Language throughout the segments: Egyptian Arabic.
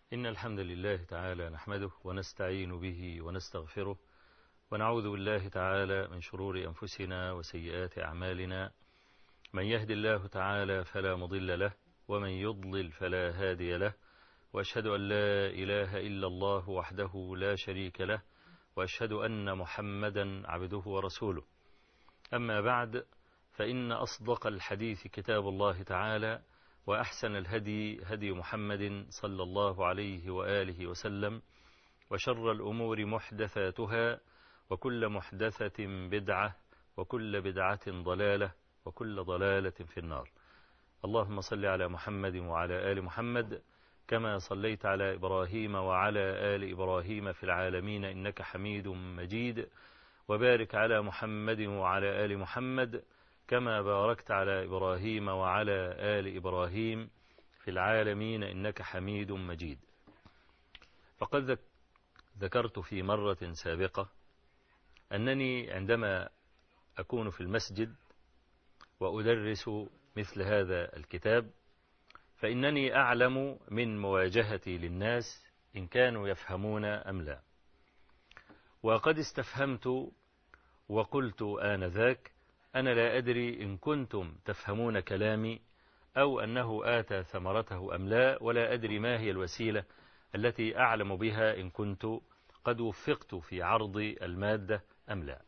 إن الحمد لله تعالى نحمده ونستعين به ونستغفره ونعوذ بالله تعالى من شرور أنفسنا وسيئات أعمالنا من يهد الله تعالى فلا مضل له ومن يضلل فلا هادي له وأشهد أن لا إله إلا الله وحده لا شريك له وأشهد أن محمدا عبده ورسوله أما بعد فإن أصدق الحديث كتاب الله تعالى وأحسن الهدي هدي محمد صلى الله عليه وآله وسلم وشر الأمور محدثاتها وكل محدثة بدعة وكل بدعة ضلالة وكل ضلالة في النار اللهم صل على محمد وعلى آل محمد كما صليت على إبراهيم وعلى آل إبراهيم في العالمين إنك حميد مجيد وبارك على محمد وعلى آل محمد كما باركت على إبراهيم وعلى آل إبراهيم في العالمين إنك حميد مجيد فقد ذكرت في مرة سابقة أنني عندما أكون في المسجد وأدرس مثل هذا الكتاب فإنني أعلم من مواجهتي للناس إن كانوا يفهمون أم لا وقد استفهمت وقلت آنذاك أنا لا أدري إن كنتم تفهمون كلامي أو أنه آتى ثمرته أم لا ولا أدري ما هي الوسيلة التي أعلم بها إن كنت قد وفقت في عرض المادة أم لا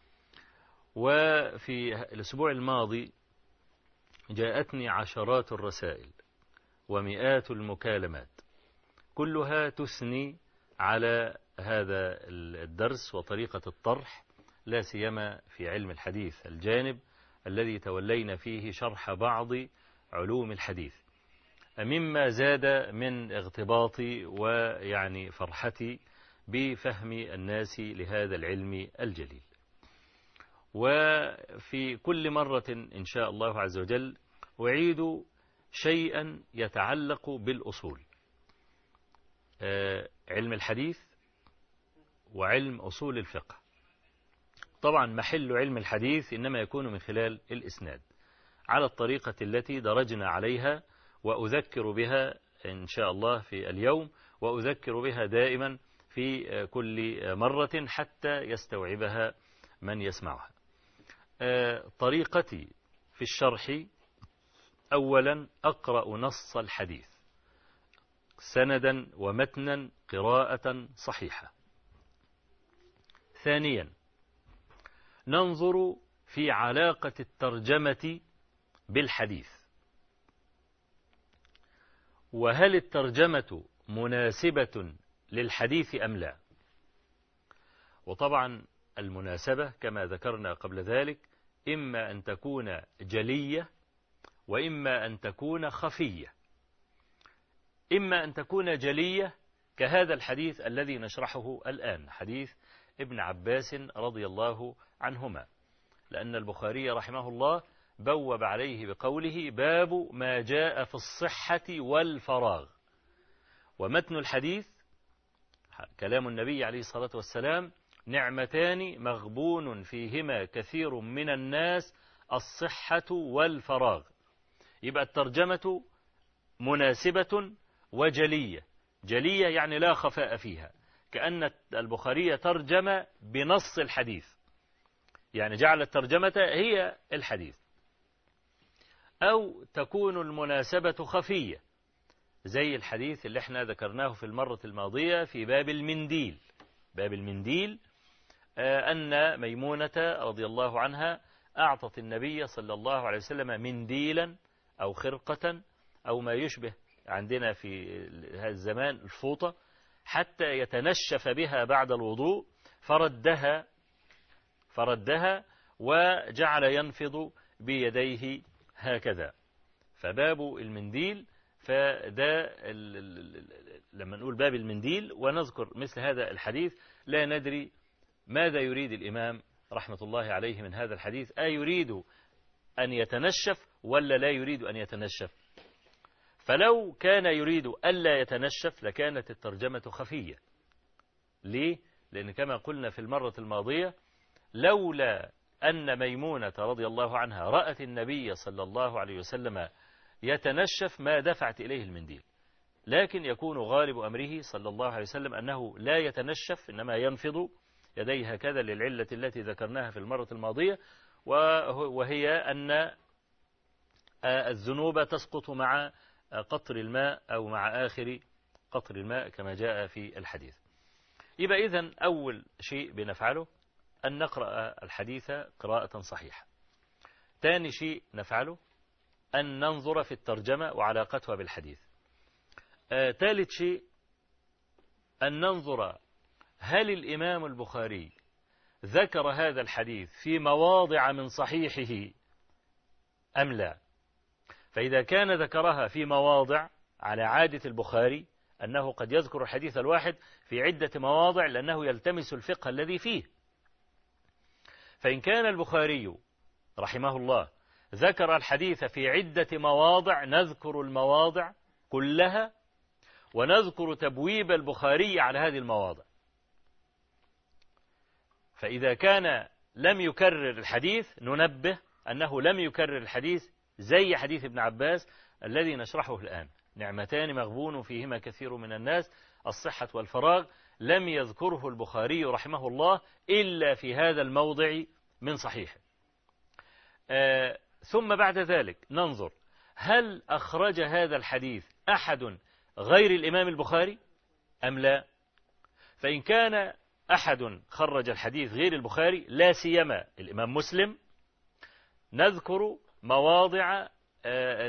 وفي الأسبوع الماضي جاءتني عشرات الرسائل ومئات المكالمات كلها تثني على هذا الدرس وطريقة الطرح لا سيما في علم الحديث الجانب الذي تولينا فيه شرح بعض علوم الحديث مما زاد من اغتباطي ويعني فرحتي بفهم الناس لهذا العلم الجليل وفي كل مرة إن شاء الله عز وجل أعيد شيئا يتعلق بالأصول علم الحديث وعلم أصول الفقه طبعا محل علم الحديث إنما يكون من خلال الإسناد على الطريقة التي درجنا عليها وأذكر بها إن شاء الله في اليوم وأذكر بها دائما في كل مرة حتى يستوعبها من يسمعها طريقتي في الشرح أولا أقرأ نص الحديث سندا ومتنا قراءة صحيحة ثانيا ننظر في علاقة الترجمة بالحديث وهل الترجمة مناسبة للحديث أم لا وطبعا المناسبة كما ذكرنا قبل ذلك إما أن تكون جلية وإما أن تكون خفية إما أن تكون جلية كهذا الحديث الذي نشرحه الآن حديث ابن عباس رضي الله عنهما لأن البخاري رحمه الله بوب عليه بقوله باب ما جاء في الصحة والفراغ ومتن الحديث كلام النبي عليه الصلاة والسلام نعمتان مغبون فيهما كثير من الناس الصحة والفراغ يبقى الترجمة مناسبة وجلية جلية يعني لا خفاء فيها كأن البخاري ترجم بنص الحديث يعني جعل الترجمة هي الحديث أو تكون المناسبة خفية زي الحديث اللي احنا ذكرناه في المرة الماضية في باب المنديل باب المنديل أن ميمونة رضي الله عنها أعطت النبي صلى الله عليه وسلم منديلا أو خرقة أو ما يشبه عندنا في هذا الزمان الفوطة حتى يتنشف بها بعد الوضوء فردها فردها وجعل ينفض بيديه هكذا فباب المنديل فده لما نقول باب المنديل ونذكر مثل هذا الحديث لا ندري ماذا يريد الإمام رحمة الله عليه من هذا الحديث أيريد أن يتنشف ولا لا يريد أن يتنشف فلو كان يريد ألا يتنشف لكانت الترجمة خفية ليه؟ لأن كما قلنا في المرة الماضية لولا أن ميمونة رضي الله عنها رأت النبي صلى الله عليه وسلم يتنشف ما دفعت إليه المنديل لكن يكون غالب أمره صلى الله عليه وسلم أنه لا يتنشف إنما ينفض يديه هكذا للعلة التي ذكرناها في المرة الماضية وهي أن الذنوب تسقط مع قطر الماء أو مع آخر قطر الماء كما جاء في الحديث يبقى إذن أول شيء بنفعله أن نقرأ الحديث قراءة صحيحة ثاني شيء نفعله أن ننظر في الترجمة وعلاقتها بالحديث آه، ثالث شيء أن ننظر هل الإمام البخاري ذكر هذا الحديث في مواضع من صحيحه أم لا فإذا كان ذكرها في مواضع على عادة البخاري أنه قد يذكر الحديث الواحد في عدة مواضع لأنه يلتمس الفقه الذي فيه فإن كان البخاري رحمه الله ذكر الحديث في عدة مواضع نذكر المواضع كلها ونذكر تبويب البخاري على هذه المواضع فإذا كان لم يكرر الحديث ننبه أنه لم يكرر الحديث زي حديث ابن عباس الذي نشرحه الآن نعمتان مغبون فيهما كثير من الناس الصحة والفراغ لم يذكره البخاري رحمه الله إلا في هذا الموضع من صحيحه آه ثم بعد ذلك ننظر هل أخرج هذا الحديث أحد غير الإمام البخاري أم لا فإن كان أحد خرج الحديث غير البخاري لا سيما الإمام مسلم نذكر مواضع آه،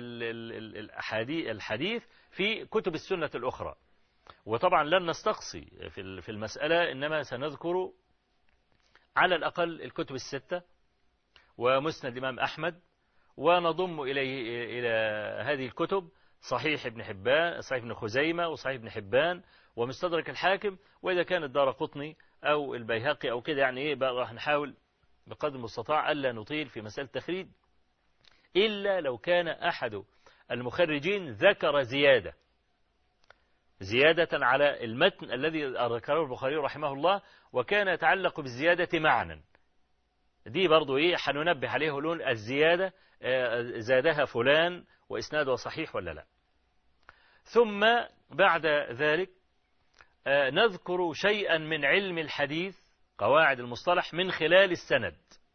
الحديث في كتب السنة الأخرى وطبعا لن نستقصي في المسألة إنما سنذكر على الأقل الكتب الستة ومسند الإمام أحمد ونضم إليه إلى هذه الكتب صحيح ابن حبان صحيح ابن خزيمة وصحيح ابن حبان ومستدرك الحاكم وإذا كان الدار قطني أو البيهقي أو كده يعني إيه بقى راح نحاول بقدر المستطاع ألا نطيل في مسألة التخريج إلا لو كان أحد المخرجين ذكر زيادة زيادة على المتن الذي ذكره البخاري رحمه الله وكان يتعلق بالزيادة معنا دي برضو إيه حننبه عليه لون الزيادة آه، زادها فلان وإسناده صحيح ولا لا ثم بعد ذلك آه، نذكر شيئا من علم الحديث قواعد المصطلح من خلال السند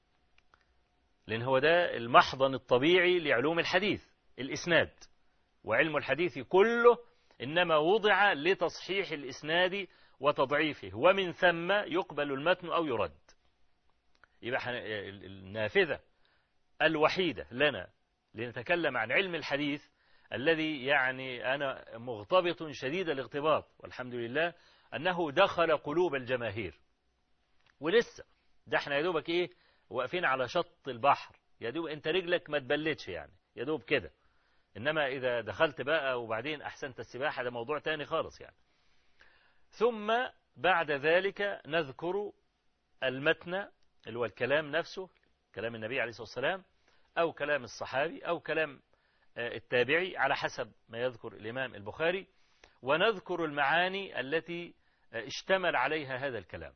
لأن هو ده المحضن الطبيعي لعلوم الحديث الإسناد وعلم الحديث كله إنما وضع لتصحيح الإسناد وتضعيفه ومن ثم يقبل المتن أو يرد يبقى النافذة الوحيدة لنا لنتكلم عن علم الحديث الذي يعني أنا مغتبط شديد الاغتباط والحمد لله أنه دخل قلوب الجماهير ولسه ده احنا يا دوبك ايه واقفين على شط البحر يا دوب انت رجلك ما تبلتش يعني يا دوب كده انما اذا دخلت بقى وبعدين احسنت السباحة ده موضوع تاني خالص يعني ثم بعد ذلك نذكر المتن اللي هو الكلام نفسه كلام النبي عليه الصلاة والسلام أو كلام الصحابي أو كلام آه، التابعي على حسب ما يذكر الإمام البخاري ونذكر المعاني التي آه، اشتمل عليها هذا الكلام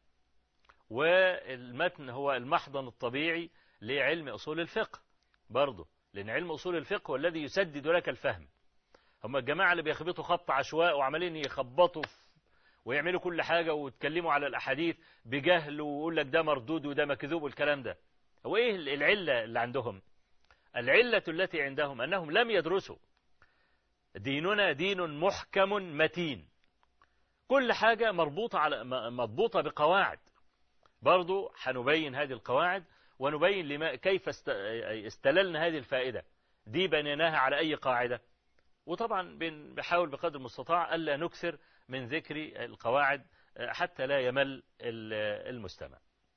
والمتن هو المحضن الطبيعي لعلم أصول الفقه برضه لأن علم أصول الفقه هو الذي يسدد لك الفهم هم الجماعة اللي بيخبطوا خط عشواء وعمالين يخبطوا ويعملوا كل حاجة ويتكلموا على الأحاديث بجهل ويقول لك ده مردود وده مكذوب والكلام ده هو إيه العلة اللي عندهم العلة التي عندهم أنهم لم يدرسوا ديننا دين محكم متين كل حاجة مربوطة على مضبوطة بقواعد برضو حنبين هذه القواعد ونبين لما كيف استللنا هذه الفائدة دي بنيناها على أي قاعدة وطبعا بنحاول بقدر المستطاع ألا نكثر من ذكر القواعد حتى لا يمل المستمع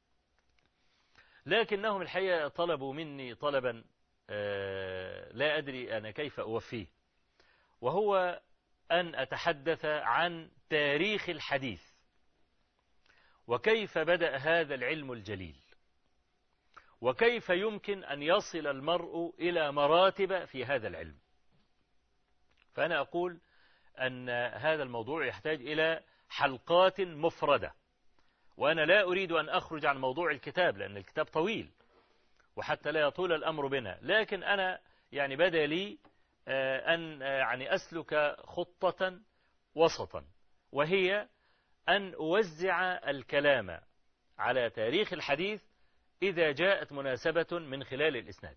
لكنهم الحقيقة طلبوا مني طلبا آه، لا أدري أنا كيف أوفيه وهو أن أتحدث عن تاريخ الحديث وكيف بدأ هذا العلم الجليل وكيف يمكن أن يصل المرء إلى مراتب في هذا العلم فأنا أقول أن هذا الموضوع يحتاج إلى حلقات مفردة وأنا لا أريد أن أخرج عن موضوع الكتاب لأن الكتاب طويل وحتى لا يطول الأمر بنا لكن أنا يعني بدا لي آه، أن آه، يعني أسلك خطة وسطا وهي أن أوزع الكلام على تاريخ الحديث إذا جاءت مناسبة من خلال الإسناد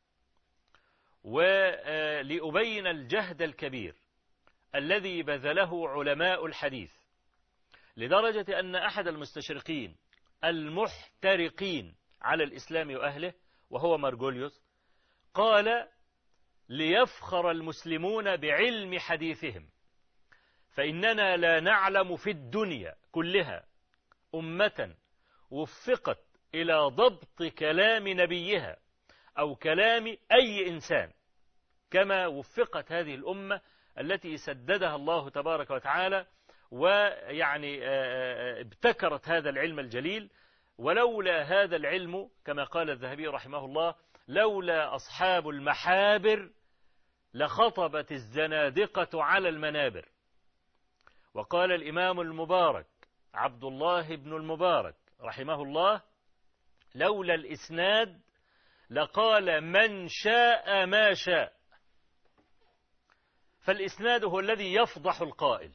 ولأبين الجهد الكبير الذي بذله علماء الحديث لدرجة أن أحد المستشرقين المحترقين على الإسلام وأهله وهو مارجوليوس قال ليفخر المسلمون بعلم حديثهم فإننا لا نعلم في الدنيا كلها أمة وفقت إلى ضبط كلام نبيها أو كلام أي إنسان كما وفقت هذه الأمة التي سددها الله تبارك وتعالى ويعني ابتكرت هذا العلم الجليل ولولا هذا العلم كما قال الذهبي رحمه الله لولا أصحاب المحابر لخطبت الزنادقة على المنابر وقال الإمام المبارك عبد الله بن المبارك رحمه الله لولا الإسناد لقال من شاء ما شاء فالإسناد هو الذي يفضح القائل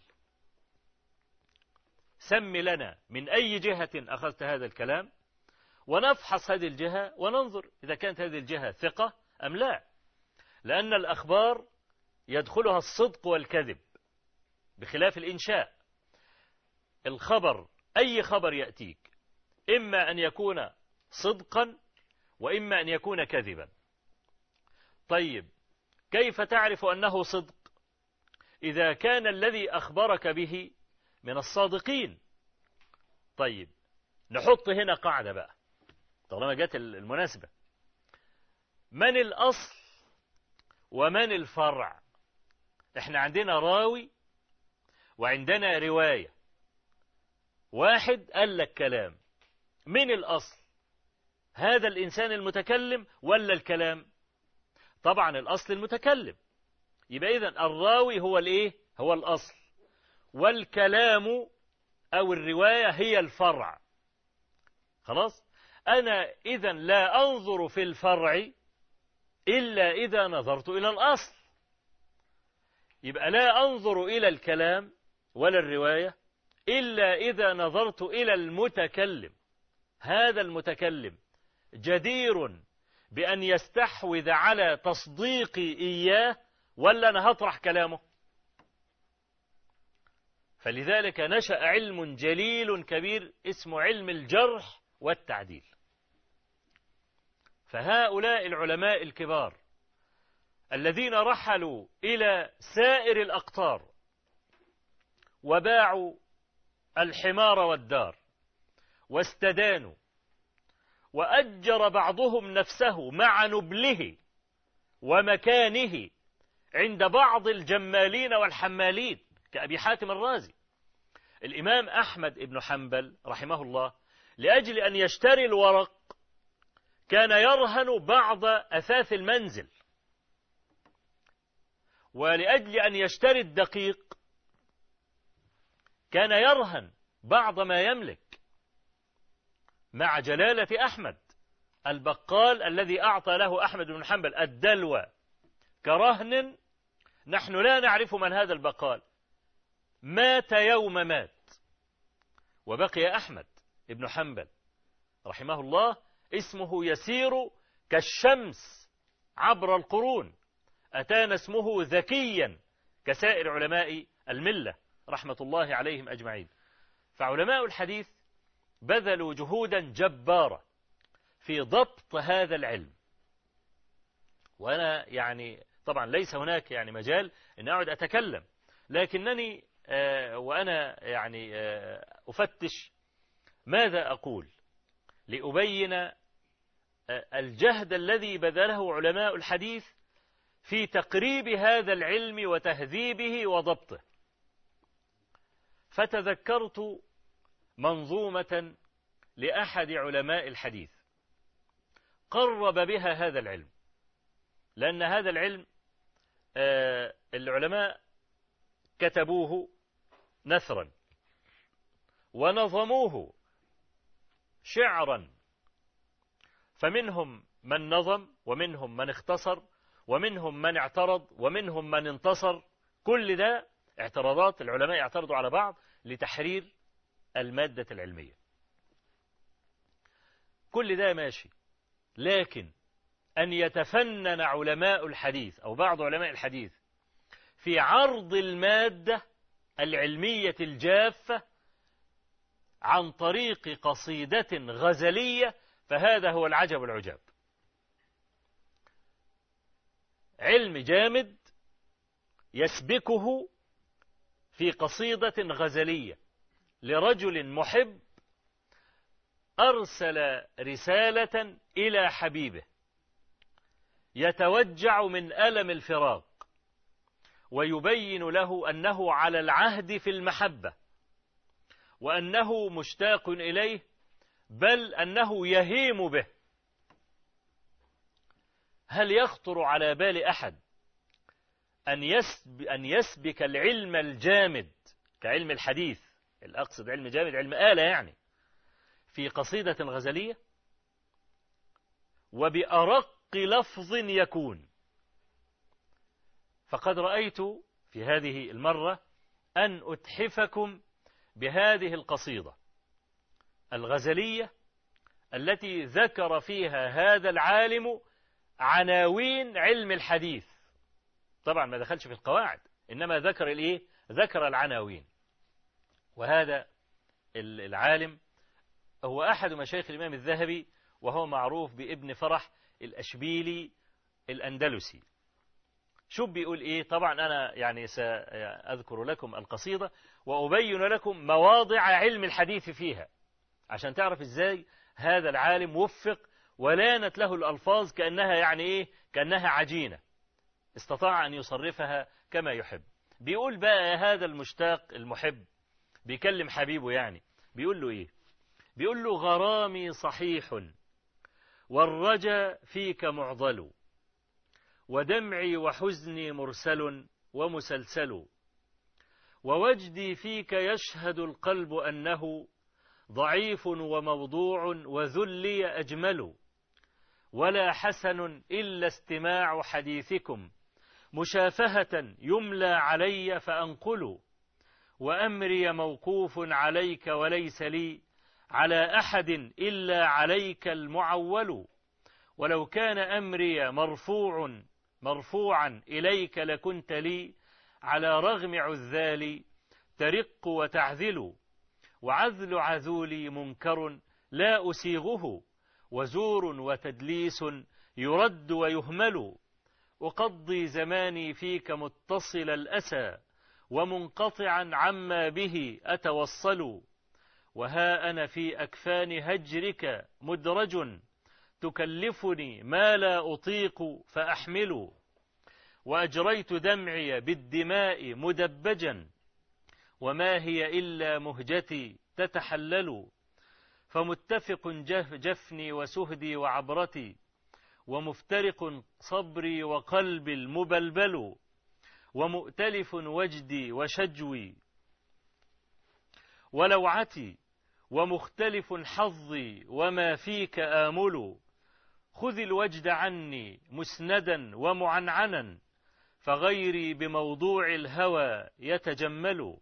سم لنا من أي جهة أخذت هذا الكلام ونفحص هذه الجهة وننظر إذا كانت هذه الجهة ثقة أم لا لأن الأخبار يدخلها الصدق والكذب بخلاف الإنشاء الخبر أي خبر يأتيك إما أن يكون صدقا وإما أن يكون كذبا طيب كيف تعرف أنه صدق إذا كان الذي أخبرك به من الصادقين طيب نحط هنا قاعدة بقى طالما جت المناسبة من الأصل ومن الفرع احنا عندنا راوي وعندنا رواية واحد قال لك كلام من الأصل هذا الإنسان المتكلم ولا الكلام طبعا الأصل المتكلم يبقى إذن الراوي هو الإيه هو الأصل والكلام أو الرواية هي الفرع خلاص أنا إذا لا أنظر في الفرع إلا إذا نظرت إلى الأصل يبقى لا أنظر إلى الكلام ولا الرواية إلا إذا نظرت إلى المتكلم هذا المتكلم جدير بأن يستحوذ على تصديقي إياه ولا أنا هطرح كلامه فلذلك نشأ علم جليل كبير اسمه علم الجرح والتعديل فهؤلاء العلماء الكبار الذين رحلوا إلى سائر الأقطار وباعوا الحمار والدار واستدانوا وأجر بعضهم نفسه مع نبله ومكانه عند بعض الجمالين والحمالين كأبي حاتم الرازي الإمام أحمد بن حنبل رحمه الله لأجل أن يشتري الورق كان يرهن بعض أثاث المنزل ولأجل أن يشتري الدقيق كان يرهن بعض ما يملك مع جلالة أحمد البقال الذي أعطى له أحمد بن حنبل الدلوى كرهن نحن لا نعرف من هذا البقال مات يوم مات وبقي أحمد بن حنبل رحمه الله اسمه يسير كالشمس عبر القرون أتانا اسمه ذكيا كسائر علماء الملة رحمة الله عليهم أجمعين فعلماء الحديث بذلوا جهودا جبارة في ضبط هذا العلم وأنا يعني طبعا ليس هناك يعني مجال أن أقعد أتكلم لكنني آه وأنا يعني آه أفتش ماذا أقول لأبين آه الجهد الذي بذله علماء الحديث في تقريب هذا العلم وتهذيبه وضبطه فتذكرت منظومة لأحد علماء الحديث قرب بها هذا العلم لأن هذا العلم آه العلماء كتبوه نثرا ونظموه شعرا فمنهم من نظم ومنهم من اختصر ومنهم من اعترض ومنهم من انتصر كل ده اعتراضات العلماء يعترضوا على بعض لتحرير المادة العلمية كل ده ماشي لكن أن يتفنن علماء الحديث أو بعض علماء الحديث في عرض المادة العلمية الجافة عن طريق قصيدة غزلية فهذا هو العجب العجاب علم جامد يسبكه في قصيدة غزلية لرجل محب أرسل رسالة إلى حبيبه يتوجع من ألم الفراق ويبين له أنه على العهد في المحبة وأنه مشتاق إليه بل أنه يهيم به هل يخطر على بال أحد أن, يسب أن يسبك العلم الجامد كعلم الحديث الأقصد علم جامد علم آلة يعني في قصيدة غزلية وبأرق لفظ يكون فقد رأيت في هذه المرة أن أتحفكم بهذه القصيدة الغزلية التي ذكر فيها هذا العالم عناوين علم الحديث طبعا ما دخلش في القواعد إنما ذكر الإيه ذكر العناوين وهذا العالم هو أحد مشايخ الإمام الذهبي وهو معروف بابن فرح الأشبيلي الأندلسي شوف بيقول إيه طبعا أنا يعني سأذكر لكم القصيدة وأبين لكم مواضع علم الحديث فيها عشان تعرف إزاي هذا العالم وفق ولانت له الألفاظ كأنها يعني إيه كأنها عجينة استطاع أن يصرفها كما يحب بيقول بقى هذا المشتاق المحب بيكلم حبيبه يعني بيقول له إيه بيقول له غرامي صحيح والرجا فيك معضل ودمعي وحزني مرسل ومسلسل ووجدي فيك يشهد القلب أنه ضعيف وموضوع وذلي أجمل ولا حسن إلا استماع حديثكم مشافهة يملى علي فأنقل وأمري موقوف عليك وليس لي على أحد إلا عليك المعول ولو كان أمري مرفوع مرفوعا إليك لكنت لي على رغم عذالي ترق وتعذل وعذل عذولي منكر لا أسيغه وزور وتدليس يرد ويهمل أقضي زماني فيك متصل الأسى ومنقطعا عما به أتوصل وها أنا في أكفان هجرك مدرج تكلفني ما لا أطيق فأحمل وأجريت دمعي بالدماء مدبجا وما هي إلا مهجتي تتحلل فمتفق جف جفني وسهدي وعبرتي ومفترق صبري وقلبي المبلبل ومؤتلف وجدي وشجوي ولوعتي ومختلف حظي وما فيك آمل خذ الوجد عني مسندا ومعنعنا فغيري بموضوع الهوى يتجمل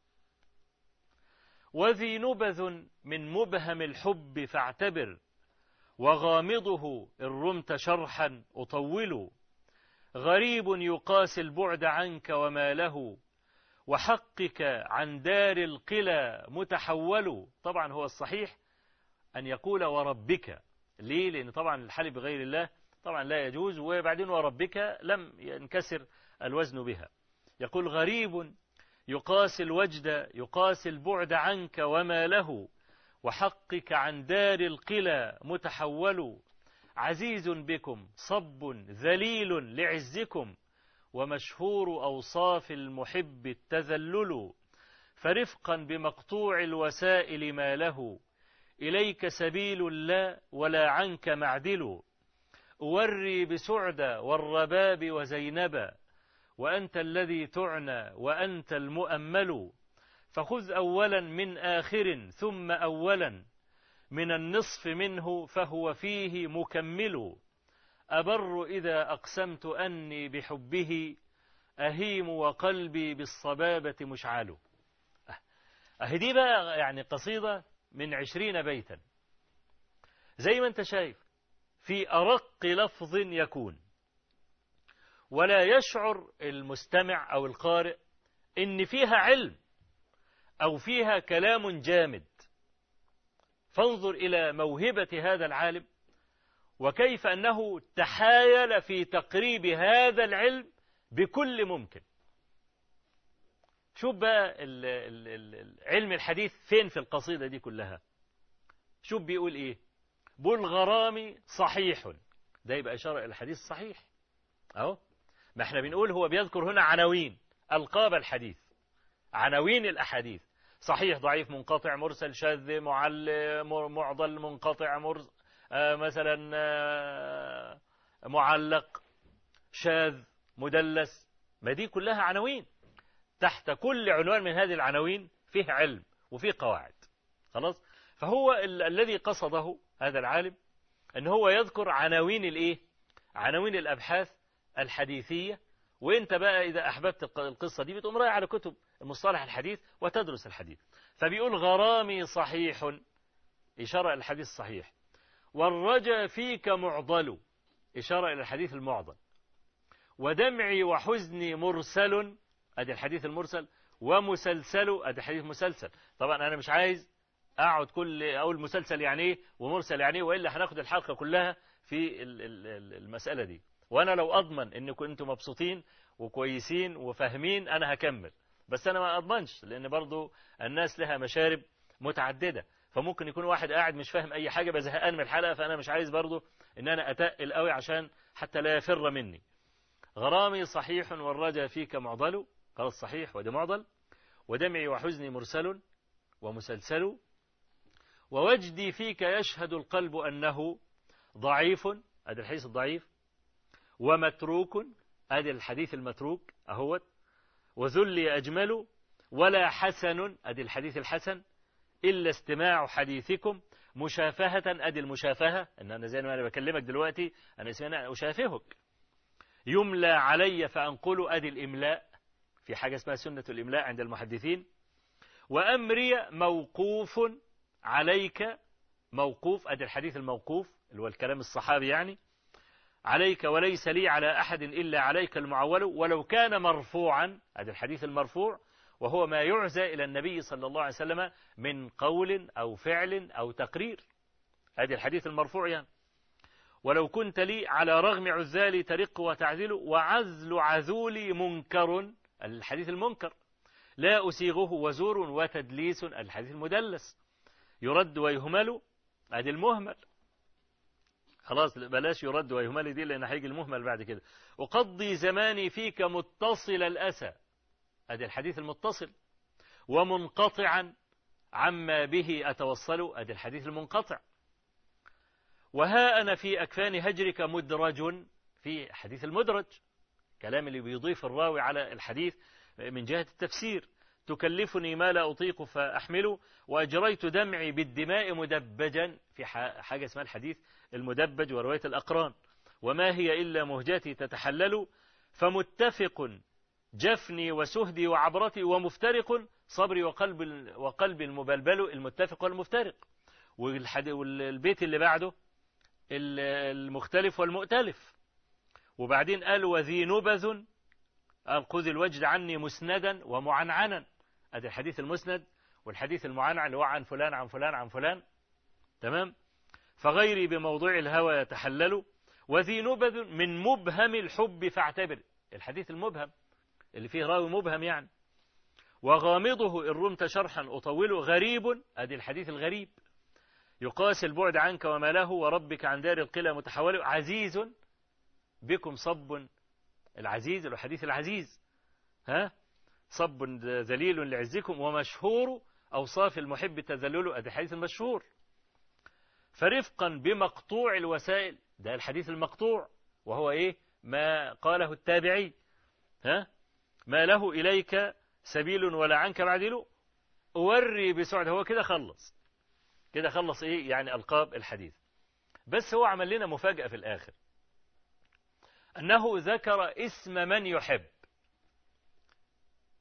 وذي نبذ من مبهم الحب فاعتبر وغامضه إن رمت شرحا أطول غريب يقاس البعد عنك وما له وحقك عن دار القلى متحول طبعا هو الصحيح أن يقول وربك ليه لأن طبعا الحلف بغير الله طبعا لا يجوز وبعدين وربك لم ينكسر الوزن بها يقول غريب يقاس الوجد يقاس البعد عنك وما له وحقك عن دار القلى متحول عزيز بكم صب ذليل لعزكم ومشهور أوصاف المحب التذلل فرفقا بمقطوع الوسائل ما له إليك سبيل لا ولا عنك معدل أوري بسعد والرباب وزينبا وأنت الذي تعنى وأنت المؤمل فخذ أولا من آخر ثم أولا من النصف منه فهو فيه مكمل أبر إذا أقسمت أني بحبه أهيم وقلبي بالصبابة مشعل أهي دي بقى يعني قصيدة من عشرين بيتا زي ما انت شايف في أرق لفظ يكون ولا يشعر المستمع أو القارئ إن فيها علم أو فيها كلام جامد فانظر إلى موهبة هذا العالم وكيف أنه تحايل في تقريب هذا العلم بكل ممكن شوف بقى علم الحديث فين في القصيدة دي كلها شوف بيقول ايه بول غرامي صحيح ده يبقى إشارة إلى الحديث صحيح أهو ما احنا بنقول هو بيذكر هنا عناوين ألقاب الحديث عناوين الأحاديث صحيح ضعيف منقطع مرسل شاذ معل معضل منقطع مرسل آه مثلا آه معلق شاذ مدلس ما دي كلها عناوين تحت كل عنوان من هذه العناوين فيه علم وفيه قواعد خلاص فهو ال الذي قصده هذا العالم ان هو يذكر عناوين الايه عناوين الابحاث الحديثيه وانت بقى اذا احببت القصه دي بتقوم رايح على كتب المصطلح الحديث وتدرس الحديث فبيقول غرامي صحيح اشاره الى الحديث الصحيح والرجا فيك معضل اشاره الى الحديث المعضل ودمعي وحزني مرسل ادي الحديث المرسل ومسلسل ادي حديث مسلسل طبعا انا مش عايز اقعد كل اقول مسلسل يعني ايه ومرسل يعني ايه والا هناخد الحلقه كلها في المساله دي وانا لو اضمن انكم انتم مبسوطين وكويسين وفاهمين انا هكمل بس انا ما اضمنش لان برضو الناس لها مشارب متعدده فممكن يكون واحد قاعد مش فاهم اي حاجه بزهقان من الحلقه فانا مش عايز برضو ان انا اتقل قوي عشان حتى لا يفر مني غرامي صحيح والرجا فيك معضل خلاص صحيح وده معضل ودمعي وحزني مرسل ومسلسل ووجدي فيك يشهد القلب أنه ضعيف هذا الحديث الضعيف ومتروك هذا الحديث المتروك أهوت وذلي أجمل ولا حسن أدي الحديث الحسن إلا استماع حديثكم مشافهة أدي المشافهة إن أنا زي ما أنا بكلمك دلوقتي أنا اسمي أشافهك يملى علي فأنقل أدي الإملاء في حاجة اسمها سنة الإملاء عند المحدثين وأمري موقوف عليك موقوف أدي الحديث الموقوف اللي هو الكلام الصحابي يعني عليك وليس لي على أحد إلا عليك المعول ولو كان مرفوعا هذا الحديث المرفوع وهو ما يعزى إلى النبي صلى الله عليه وسلم من قول أو فعل أو تقرير هذا الحديث المرفوع يعني ولو كنت لي على رغم عزالي ترق وتعزل وعزل عذولي منكر الحديث المنكر لا أسيغه وزور وتدليس الحديث المدلس يرد ويهمل ادي المهمل خلاص بلاش يرد ويهمل دي لان هيجي المهمل بعد كده أقضي زماني فيك متصل الأسى ادي الحديث المتصل ومنقطعا عما به أتوصل ادي الحديث المنقطع وها أنا في أكفان هجرك مدرج في حديث المدرج كلام اللي بيضيف الراوي على الحديث من جهة التفسير تكلفني ما لا أطيق فأحمله وأجريت دمعي بالدماء مدبجا في حاجة اسمها الحديث المدبج ورواية الأقران وما هي إلا مهجتي تتحلل فمتفق جفني وسهدي وعبرتي ومفترق صبري وقلب وقلب المبلبل المتفق والمفترق والبيت اللي بعده المختلف والمؤتلف وبعدين قال وذي نبذ قال خذ الوجد عني مسندا ومعنعنا ادي الحديث المسند والحديث المعنع اللي هو عن فلان عن فلان عن فلان تمام فغيري بموضوع الهوى يتحلل وذي نبذ من مبهم الحب فاعتبر الحديث المبهم اللي فيه راوي مبهم يعني وغامضه إن رمت شرحا أطوله غريب أدي الحديث الغريب يقاس البعد عنك وما له وربك عن دار القلى متحول عزيز بكم صب العزيز الحديث العزيز ها صب ذليل لعزكم ومشهور أوصاف المحب تذلل هذا الحديث المشهور فرفقا بمقطوع الوسائل ده الحديث المقطوع وهو إيه ما قاله التابعي ها ما له إليك سبيل ولا عنك بعدل أوري بسعد هو كده خلص كده خلص إيه يعني ألقاب الحديث بس هو عمل لنا مفاجأة في الآخر أنه ذكر اسم من يحب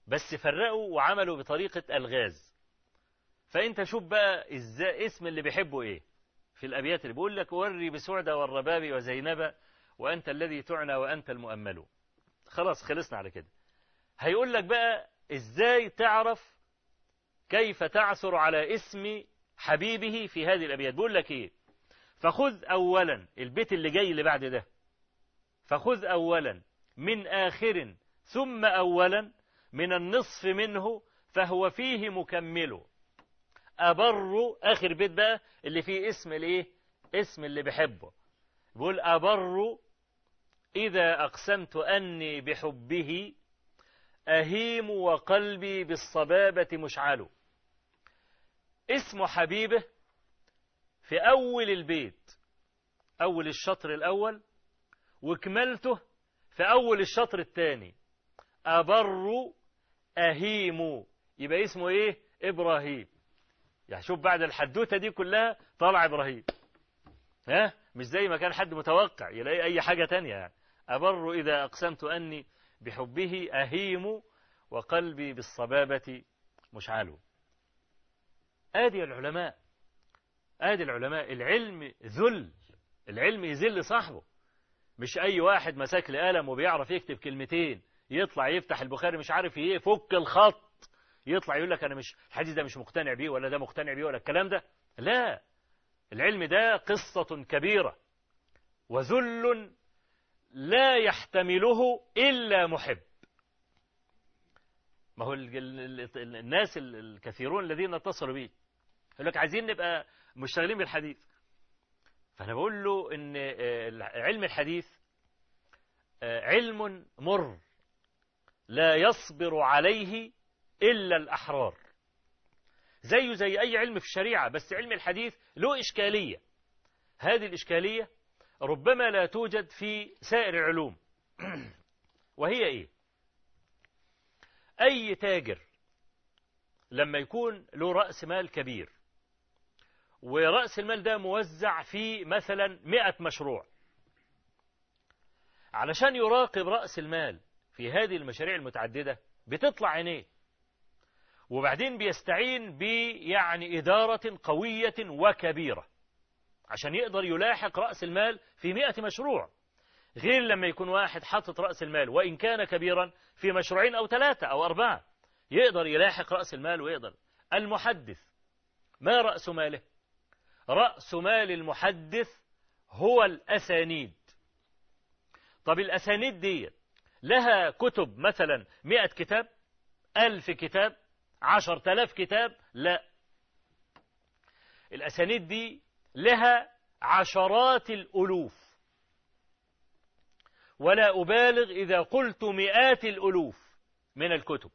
بس فرقوا وعملوا بطريقة الغاز فانت شوف بقى ازاي اسم اللي بيحبه ايه في الابيات اللي بيقول لك وري بسعدة والرباب وزينب وانت الذي تعنى وانت المؤمل خلاص خلصنا على كده هيقول لك بقى ازاي تعرف كيف تعثر على اسم حبيبه في هذه الابيات بيقول لك ايه فخذ اولا البيت اللي جاي اللي بعد ده فخذ اولا من اخر ثم اولا من النصف منه فهو فيه مكمل أبر آخر بيت بقى اللي فيه اسم الايه اسم اللي بحبه بيقول أبر إذا أقسمت أني بحبه أهيم وقلبي بالصبابة مشعل اسم حبيبه في أول البيت أول الشطر الأول وكملته في أول الشطر الثاني أبر أهيم يبقى اسمه إيه إبراهيم يعني شوف بعد الحدوتة دي كلها طلع إبراهيم ها مش زي ما كان حد متوقع يلاقي أي حاجة تانية يعني أبر إذا أقسمت أني بحبه أهيم وقلبي بالصبابة مشعل آدي العلماء آدي العلماء العلم ذل العلم يذل صاحبه مش أي واحد مساك لي قلم وبيعرف يكتب كلمتين يطلع يفتح البخاري مش عارف ايه فك الخط يطلع يقول لك انا مش الحديث ده مش مقتنع بيه ولا ده مقتنع بيه ولا الكلام ده لا العلم ده قصة كبيرة وذل لا يحتمله إلا محب ما هو الناس الكثيرون الذين اتصلوا بي يقول لك عايزين نبقى مشتغلين بالحديث فأنا بقول له إن علم الحديث علم مر لا يصبر عليه إلا الأحرار زيه زي أي علم في الشريعة بس علم الحديث له إشكالية هذه الإشكالية ربما لا توجد في سائر العلوم وهي إيه أي تاجر لما يكون له رأس مال كبير ورأس المال ده موزع في مثلا مئة مشروع علشان يراقب رأس المال في هذه المشاريع المتعددة بتطلع عينيه وبعدين بيستعين بيعني إدارة قوية وكبيرة عشان يقدر يلاحق رأس المال في مئة مشروع غير لما يكون واحد حاطط رأس المال وإن كان كبيرا في مشروعين أو ثلاثة أو أربعة يقدر يلاحق رأس المال ويقدر المحدث ما رأس ماله رأس مال المحدث هو الأسانيد طب الأسانيد دي لها كتب مثلا مئة كتاب ألف كتاب عشر تلاف كتاب لا الأسانيد دي لها عشرات الألوف ولا أبالغ إذا قلت مئات الألوف من الكتب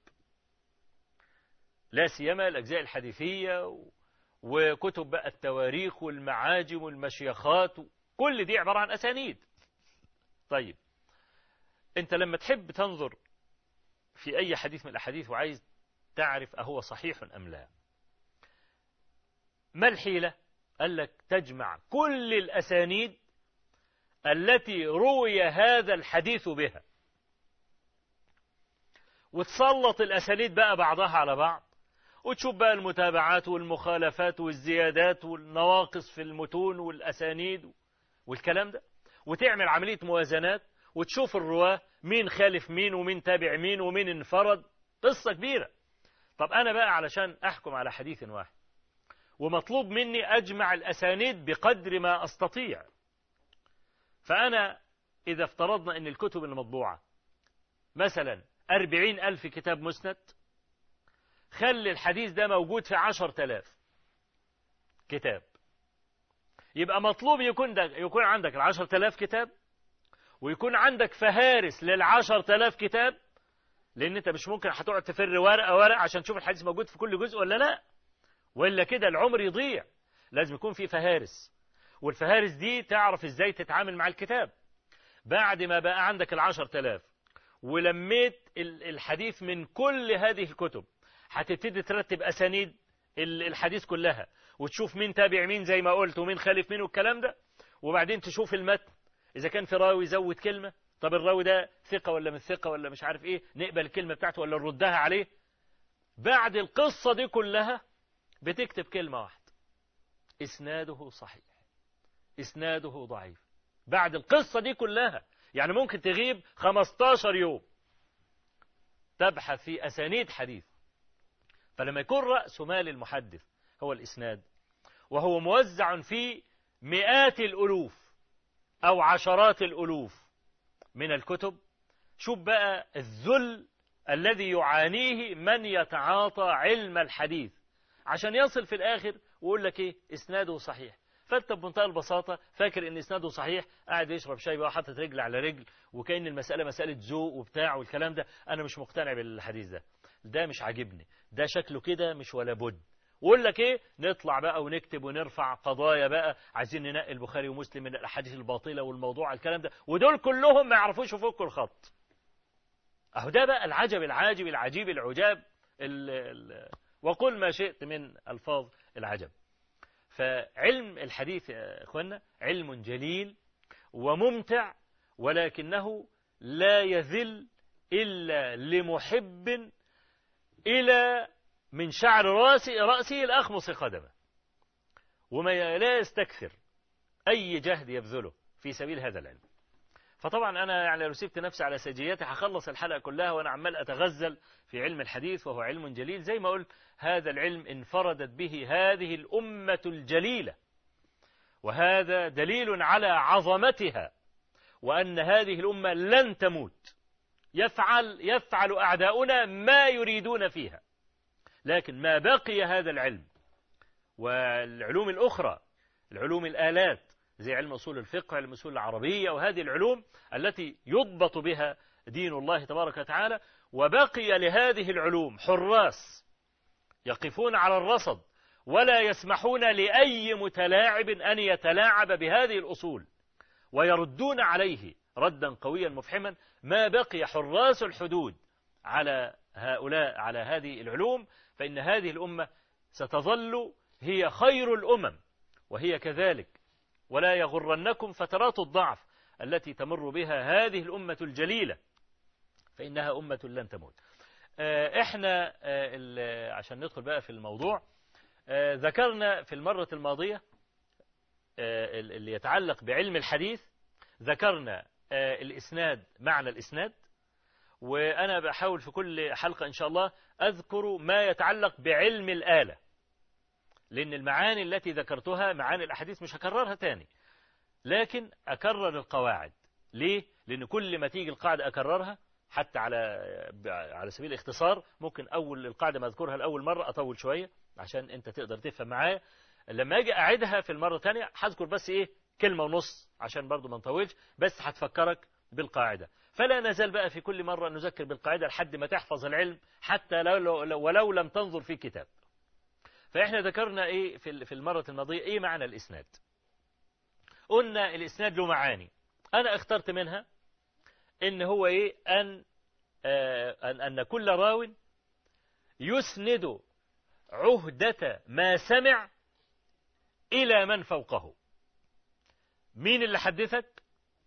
لا سيما الأجزاء الحديثية وكتب بقى التواريخ والمعاجم والمشيخات كل دي عبارة عن أسانيد طيب أنت لما تحب تنظر في أي حديث من الأحاديث وعايز تعرف أهو صحيح أم لا ما الحيلة قال لك تجمع كل الأسانيد التي روي هذا الحديث بها وتسلط الأسانيد بقى بعضها على بعض وتشوف بقى المتابعات والمخالفات والزيادات والنواقص في المتون والأسانيد والكلام ده وتعمل عملية موازنات وتشوف الرواة مين خالف مين ومين تابع مين ومين انفرد قصة كبيرة طب أنا بقى علشان أحكم على حديث واحد ومطلوب مني أجمع الأسانيد بقدر ما أستطيع فأنا إذا افترضنا أن الكتب المطبوعة مثلا أربعين ألف كتاب مسند خلي الحديث ده موجود في عشر تلاف كتاب يبقى مطلوب يكون, ده يكون عندك العشر تلاف كتاب ويكون عندك فهارس للعشر تلاف كتاب لأن أنت مش ممكن هتقعد تفر ورقة ورقة عشان تشوف الحديث موجود في كل جزء ولا لا وإلا كده العمر يضيع لازم يكون في فهارس والفهارس دي تعرف ازاي تتعامل مع الكتاب بعد ما بقى عندك العشر تلاف ولميت الحديث من كل هذه الكتب هتبتدي ترتب أسانيد الحديث كلها وتشوف مين تابع مين زي ما قلت ومين خالف مين والكلام ده وبعدين تشوف المتن إذا كان في راوي زود كلمة طب الراوي ده ثقة ولا مش ثقة ولا مش عارف ايه نقبل الكلمة بتاعته ولا نردها عليه بعد القصة دي كلها بتكتب كلمة واحدة إسناده صحيح إسناده ضعيف بعد القصة دي كلها يعني ممكن تغيب 15 يوم تبحث في أسانيد حديث فلما يكون رأس مال المحدث هو الإسناد وهو موزع في مئات الألوف أو عشرات الألوف من الكتب شوف بقى الذل الذي يعانيه من يتعاطى علم الحديث عشان يصل في الآخر ويقول لك إيه إسناده صحيح فانت بمنتهى البساطة فاكر ان اسناده صحيح قاعد يشرب شاي بقى حاطط رجل على رجل وكأن المسألة مسألة ذوق وبتاع والكلام ده انا مش مقتنع بالحديث ده ده مش عاجبني ده شكله كده مش ولا بد ويقول لك ايه نطلع بقى ونكتب ونرفع قضايا بقى عايزين ننقي البخاري ومسلم من الاحاديث الباطله والموضوع الكلام ده ودول كلهم ما يعرفوش يفكوا الخط اهو ده بقى العجب العاجب العجيب العجاب ال ال وقل ما شئت من الفاظ العجب فعلم الحديث يا اخوانا علم جليل وممتع ولكنه لا يذل الا لمحب الى من شعر راسي رأسه الأخمص قدمه وما لا يستكثر أي جهد يبذله في سبيل هذا العلم فطبعا أنا يعني لو سبت نفسي على سجياتي هخلص الحلقة كلها وأنا عمال أتغزل في علم الحديث وهو علم جليل زي ما قلت هذا العلم انفردت به هذه الأمة الجليلة وهذا دليل على عظمتها وأن هذه الأمة لن تموت يفعل يفعل أعداؤنا ما يريدون فيها لكن ما بقي هذا العلم والعلوم الأخرى العلوم الآلات زي علم أصول الفقه علم أصول العربية وهذه العلوم التي يضبط بها دين الله تبارك وتعالى وبقي لهذه العلوم حراس يقفون على الرصد ولا يسمحون لأي متلاعب أن يتلاعب بهذه الأصول ويردون عليه ردا قويا مفحما ما بقي حراس الحدود على هؤلاء على هذه العلوم فإن هذه الأمة ستظل هي خير الأمم وهي كذلك ولا يغرنكم فترات الضعف التي تمر بها هذه الأمة الجليلة فإنها أمة لن تموت احنا عشان ندخل بقى في الموضوع ذكرنا في المرة الماضية اللي يتعلق بعلم الحديث ذكرنا الإسناد معنى الإسناد وأنا بحاول في كل حلقة إن شاء الله أذكر ما يتعلق بعلم الآلة لأن المعاني التي ذكرتها معاني الأحاديث مش هكررها تاني لكن أكرر القواعد ليه؟ لأن كل ما تيجي القاعدة أكررها حتى على على سبيل الاختصار ممكن أول القاعدة ما أذكرها لأول مرة أطول شوية عشان أنت تقدر تفهم معايا لما أجي أعيدها في المرة الثانية هذكر بس إيه كلمة ونص عشان برضو ما نطولش بس هتفكرك بالقاعدة فلا نزال بقى في كل مرة نذكر بالقاعدة لحد ما تحفظ العلم حتى لو لو ولو لم تنظر في كتاب فإحنا ذكرنا إيه في في المرة الماضية إيه معنى الإسناد قلنا الإسناد له معاني أنا اخترت منها إن هو إيه أن آه أن, أن كل راو يسند عهدة ما سمع إلى من فوقه مين اللي حدثك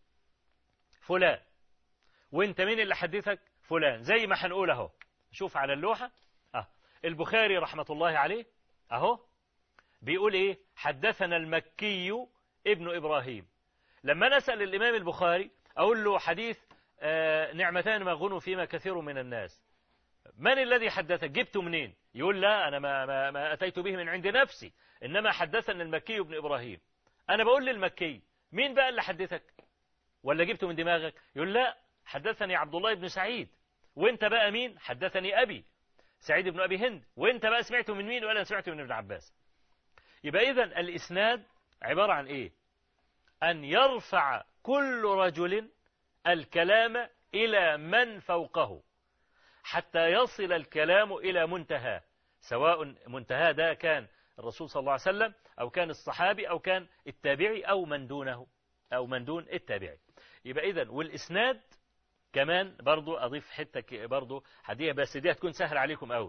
فلان وانت مين اللي حدثك فلان زي ما هنقول اهو شوف على اللوحة اه البخاري رحمة الله عليه اهو بيقول ايه حدثنا المكي ابن ابراهيم لما نسأل الامام البخاري اقول له حديث آه نعمتان ما غنوا فيما كثير من الناس من الذي حدثك جبته منين يقول لا انا ما, ما, ما اتيت به من عند نفسي انما حدثنا المكي ابن ابراهيم انا بقول للمكي مين بقى اللي حدثك ولا جبته من دماغك يقول لا حدثني عبد الله بن سعيد وانت بقى مين حدثني أبي سعيد بن أبي هند وانت بقى سمعته من مين ولا سمعته من ابن عباس يبقى إذا الإسناد عبارة عن إيه أن يرفع كل رجل الكلام إلى من فوقه حتى يصل الكلام إلى منتهى سواء منتهى ده كان الرسول صلى الله عليه وسلم أو كان الصحابي أو كان التابعي أو من دونه أو من دون التابعي يبقى إذا والإسناد كمان برضو أضيف حتة برضو هدية بس دي هتكون سهل عليكم أوي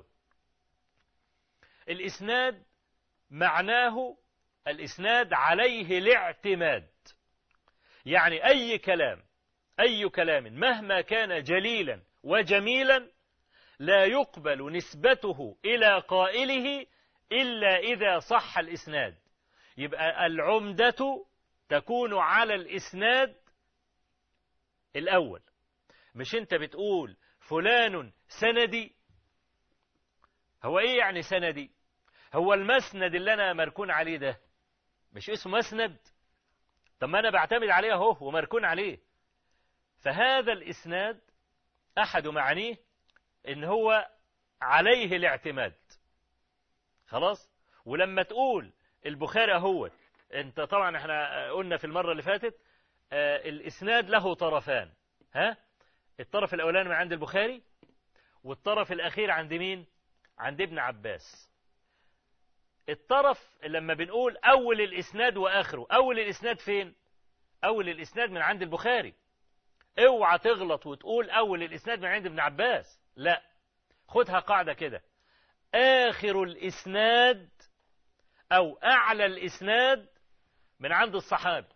الإسناد معناه الإسناد عليه الاعتماد يعني أي كلام أي كلام مهما كان جليلا وجميلا لا يقبل نسبته إلى قائله إلا إذا صح الإسناد يبقى العمدة تكون على الإسناد الأول مش أنت بتقول فلان سندي هو إيه يعني سندي هو المسند اللي أنا مركون عليه ده مش اسمه مسند طب ما أنا بعتمد عليه أهو ومركون عليه فهذا الإسناد أحد معانيه إن هو عليه الاعتماد خلاص ولما تقول البخاري اهو انت طبعا احنا قلنا في المرة اللي فاتت آه الاسناد له طرفان ها الطرف الاولاني من عند البخاري والطرف الاخير عند مين عند ابن عباس الطرف لما بنقول اول الاسناد واخره اول الاسناد فين اول الاسناد من عند البخاري اوعى تغلط وتقول اول الاسناد من عند ابن عباس لا خدها قاعدة كده آخر الإسناد أو أعلى الإسناد من عند الصحابي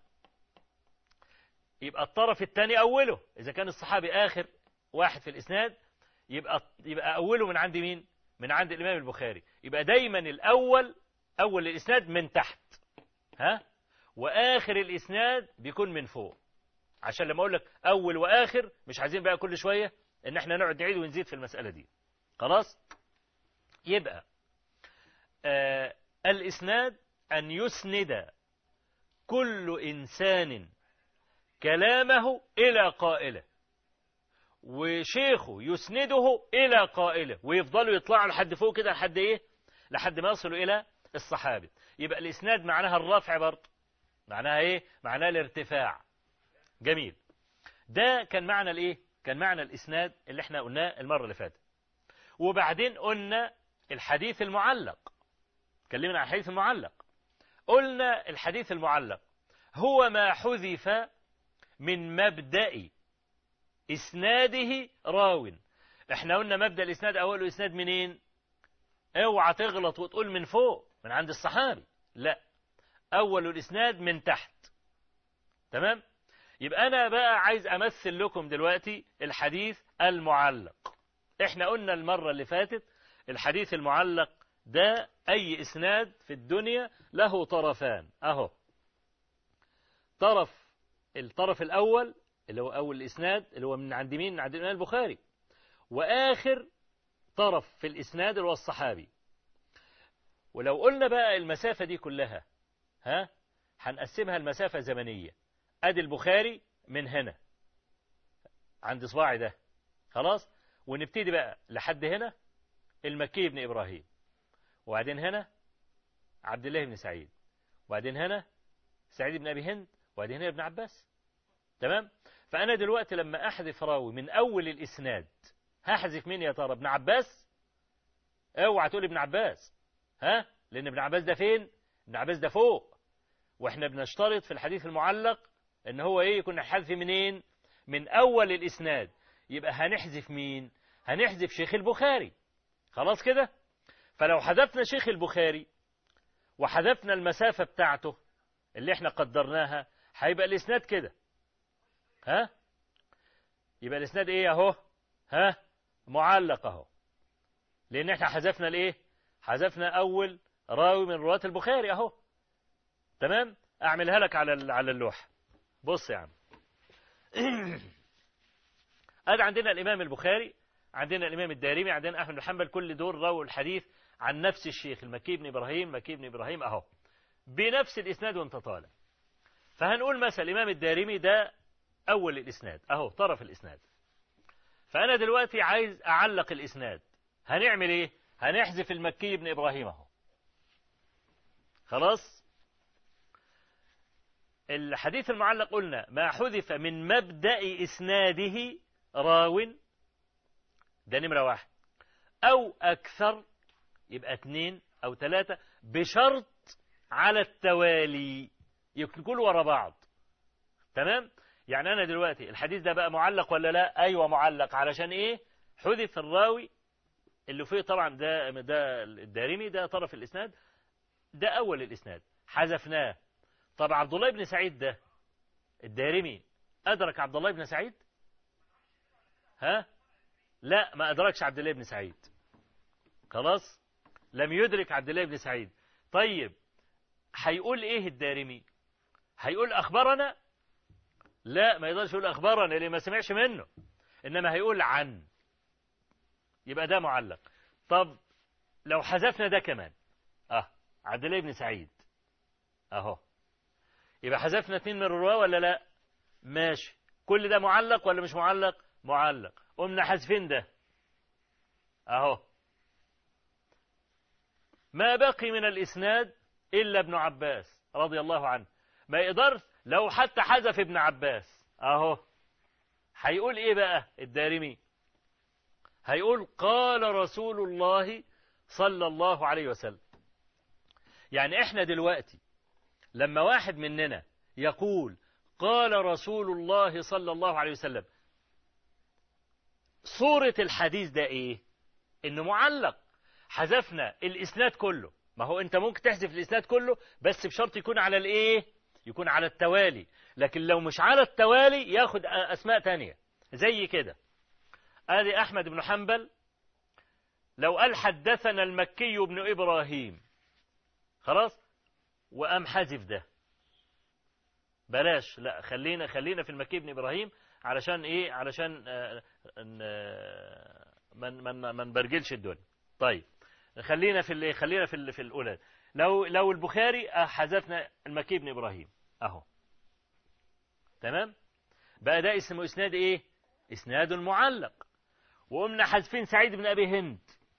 يبقى الطرف الثاني أوله إذا كان الصحابي آخر واحد في الإسناد يبقى يبقى أوله من عند مين؟ من عند الإمام البخاري يبقى دايما الأول أول الإسناد من تحت ها؟ وآخر الإسناد بيكون من فوق عشان لما أقول لك أول وآخر مش عايزين بقى كل شوية إن إحنا نقعد نعيد ونزيد في المسألة دي خلاص؟ يبقى آه الإسناد أن يسند كل إنسان كلامه إلى قائله وشيخه يسنده إلى قائله ويفضلوا يطلعوا لحد فوق كده لحد إيه لحد ما يصلوا إلى الصحابي يبقى الإسناد معناها الرفع برضه معناها إيه معناها الارتفاع جميل ده كان معنى الإيه كان معنى الإسناد اللي احنا قلناه المرة اللي فاتت وبعدين قلنا الحديث المعلق اتكلمنا عن الحديث المعلق قلنا الحديث المعلق هو ما حذف من مبدأ إسناده راو احنا قلنا مبدأ الإسناد أوله إسناد منين اوعى تغلط وتقول من فوق من عند الصحابي لا أول الإسناد من تحت تمام يبقى أنا بقى عايز أمثل لكم دلوقتي الحديث المعلق احنا قلنا المرة اللي فاتت الحديث المعلق ده أي إسناد في الدنيا له طرفان أهو طرف الطرف الأول اللي هو أول الإسناد اللي هو من عند مين؟ من عند الإمام البخاري وآخر طرف في الإسناد اللي هو الصحابي ولو قلنا بقى المسافة دي كلها ها هنقسمها المسافة زمنية أدي البخاري من هنا عند صباعي ده خلاص ونبتدي بقى لحد هنا المكي بن إبراهيم وبعدين هنا عبد الله بن سعيد وبعدين هنا سعيد بن أبي هند وبعدين هنا ابن عباس تمام فأنا دلوقتي لما أحذف راوي من أول الإسناد هحذف مين يا ترى ابن عباس اوعى تقول ابن عباس ها لأن ابن عباس ده فين ابن عباس ده فوق واحنا بنشترط في الحديث المعلق ان هو ايه يكون الحذف منين من اول الاسناد يبقى هنحذف مين هنحذف شيخ البخاري خلاص كده فلو حذفنا شيخ البخاري وحذفنا المسافة بتاعته اللي احنا قدرناها هيبقى الاسناد كده ها يبقى الاسناد ايه اهو ها معلق اهو لان احنا حذفنا الايه حذفنا اول راوي من رواة البخاري اهو تمام اعملها لك على على اللوحه بص يا عم ادي عندنا الامام البخاري عندنا الامام الدارمي عندنا احمد بن حنبل كل دول رووا الحديث عن نفس الشيخ المكي بن ابراهيم مكي بن ابراهيم اهو بنفس الاسناد وانت طالع فهنقول مثلا الامام الدارمي ده اول الاسناد اهو طرف الاسناد فانا دلوقتي عايز اعلق الاسناد هنعمل ايه هنحذف المكي بن ابراهيم اهو خلاص الحديث المعلق قلنا ما حذف من مبدأ إسناده راو ده نمرة واحد أو أكثر يبقى اثنين أو ثلاثة بشرط على التوالي يكون كله ورا بعض تمام يعني أنا دلوقتي الحديث ده بقى معلق ولا لا أيوة معلق علشان إيه حذف الراوي اللي فيه طبعا ده ده الدارمي ده طرف الإسناد ده أول الإسناد حذفناه طب عبد الله بن سعيد ده الدارمي أدرك عبد الله بن سعيد ها لا ما أدركش عبد الله بن سعيد خلاص لم يدرك عبد الله بن سعيد طيب هيقول ايه الدارمي هيقول اخبرنا لا ما يقدرش يقول اخبرنا اللي ما سمعش منه انما هيقول عن يبقى ده معلق طب لو حذفنا ده كمان اه عبد الله بن سعيد اهو يبقى حذفنا اتنين من الرواه ولا لا ماشي كل ده معلق ولا مش معلق معلق قمنا حذفين ده اهو ما بقي من الاسناد الا ابن عباس رضي الله عنه ما يقدرش لو حتى حذف ابن عباس اهو هيقول ايه بقى الدارمي هيقول قال رسول الله صلى الله عليه وسلم يعني احنا دلوقتي لما واحد مننا يقول قال رسول الله صلى الله عليه وسلم صورة الحديث ده ايه انه معلق حذفنا الاسناد كله ما هو انت ممكن تحذف الاسناد كله بس بشرط يكون على الايه يكون على التوالي لكن لو مش على التوالي ياخد اسماء تانية زي كده ادي احمد بن حنبل لو قال حدثنا المكي بن ابراهيم خلاص وقام حذف ده بلاش لا خلينا خلينا في المكي بن ابراهيم علشان ايه علشان آه من من ما نبرجلش الدنيا طيب خلينا في اللي خلينا في اللي في الاولى لو لو البخاري حذفنا المكي بن ابراهيم اهو تمام بقى ده اسمه اسناد ايه اسناد معلق وقمنا حذفين سعيد بن ابي هند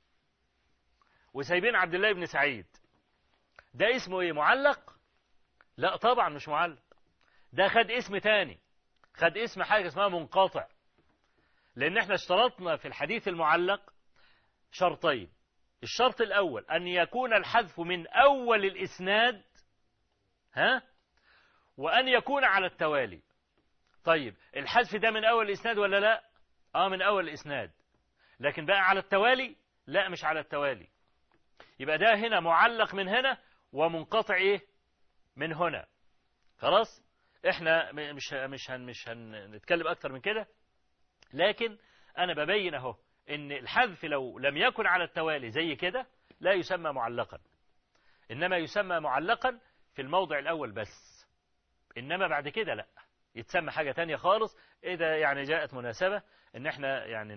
وسايبين عبد الله بن سعيد ده اسمه ايه معلق لا طبعا مش معلق ده خد اسم تاني خد اسم حاجه اسمها منقطع لان احنا اشترطنا في الحديث المعلق شرطين الشرط الاول ان يكون الحذف من اول الاسناد ها وان يكون على التوالي طيب الحذف ده من اول الاسناد ولا لا اه من اول الاسناد لكن بقى على التوالي لا مش على التوالي يبقى ده هنا معلق من هنا ومنقطع ايه من هنا خلاص احنا مش مش هن مش هنتكلم اكتر من كده لكن انا ببين اهو ان الحذف لو لم يكن على التوالي زي كده لا يسمى معلقا انما يسمى معلقا في الموضع الاول بس انما بعد كده لا يتسمى حاجة تانية خالص اذا يعني جاءت مناسبة ان احنا يعني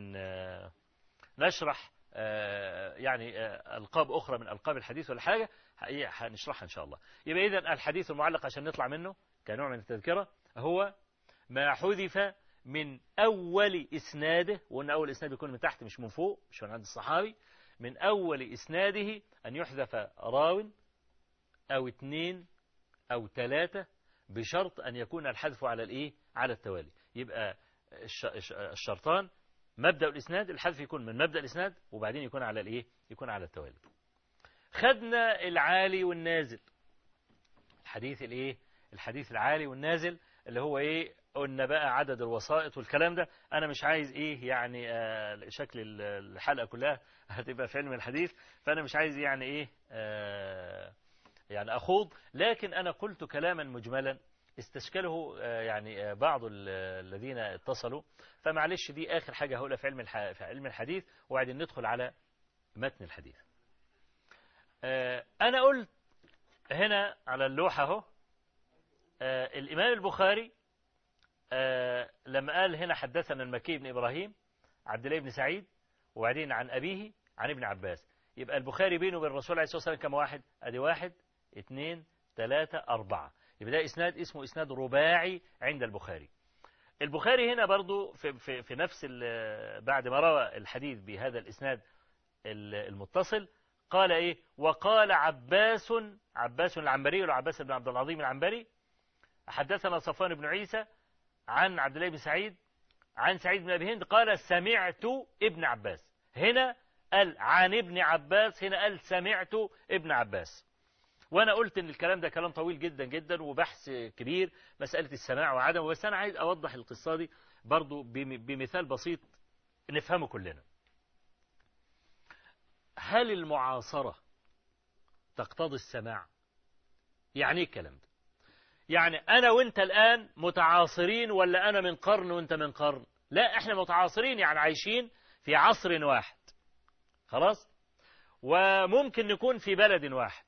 نشرح يعني القاب اخرى من القاب الحديث ولا حاجة هنشرحها ان شاء الله يبقى اذا الحديث المعلق عشان نطلع منه كنوع من التذكرة هو ما حذف من أول إسناده وأن أول إسناد يكون من تحت مش من فوق مش من عند الصحابي من أول إسناده أن يحذف راو أو اثنين أو ثلاثة بشرط أن يكون الحذف على الإيه على التوالي يبقى الشرطان مبدأ الإسناد الحذف يكون من مبدأ الإسناد وبعدين يكون على الإيه يكون على التوالي خدنا العالي والنازل الحديث الإيه الحديث العالي والنازل اللي هو إيه قلنا بقى عدد الوسائط والكلام ده انا مش عايز ايه يعني آه شكل الحلقه كلها هتبقى في علم الحديث فانا مش عايز يعني ايه آه يعني اخوض لكن انا قلت كلاما مجملا استشكله آه يعني بعض الذين اتصلوا فمعلش دي اخر حاجه هقولها في علم في علم الحديث وبعدين ندخل على متن الحديث انا قلت هنا على اللوحه اهو الامام البخاري آه لما قال هنا حدثنا المكي بن إبراهيم عبد الله بن سعيد وبعدين عن أبيه عن ابن عباس يبقى البخاري بينه وبين الرسول عليه الصلاة والسلام كم واحد أدي واحد اثنين ثلاثة أربعة يبقى ده إسناد اسمه إسناد رباعي عند البخاري البخاري هنا برضو في, في, في نفس بعد ما روى الحديث بهذا الإسناد المتصل قال إيه وقال عباس عباس العنبري ولا عباس بن عبد العظيم العنبري حدثنا صفوان بن عيسى عن عبد الله بن سعيد عن سعيد بن أبي هند قال سمعت ابن عباس هنا قال عن ابن عباس هنا قال سمعت ابن عباس وانا قلت ان الكلام ده كلام طويل جدا جدا وبحث كبير مسألة السماع وعدمه بس انا عايز اوضح القصة دي برضو بمثال بسيط نفهمه كلنا هل المعاصرة تقتضي السماع يعني ايه الكلام ده يعني أنا وأنت الآن متعاصرين ولا أنا من قرن وأنت من قرن لا إحنا متعاصرين يعني عايشين في عصر واحد خلاص وممكن نكون في بلد واحد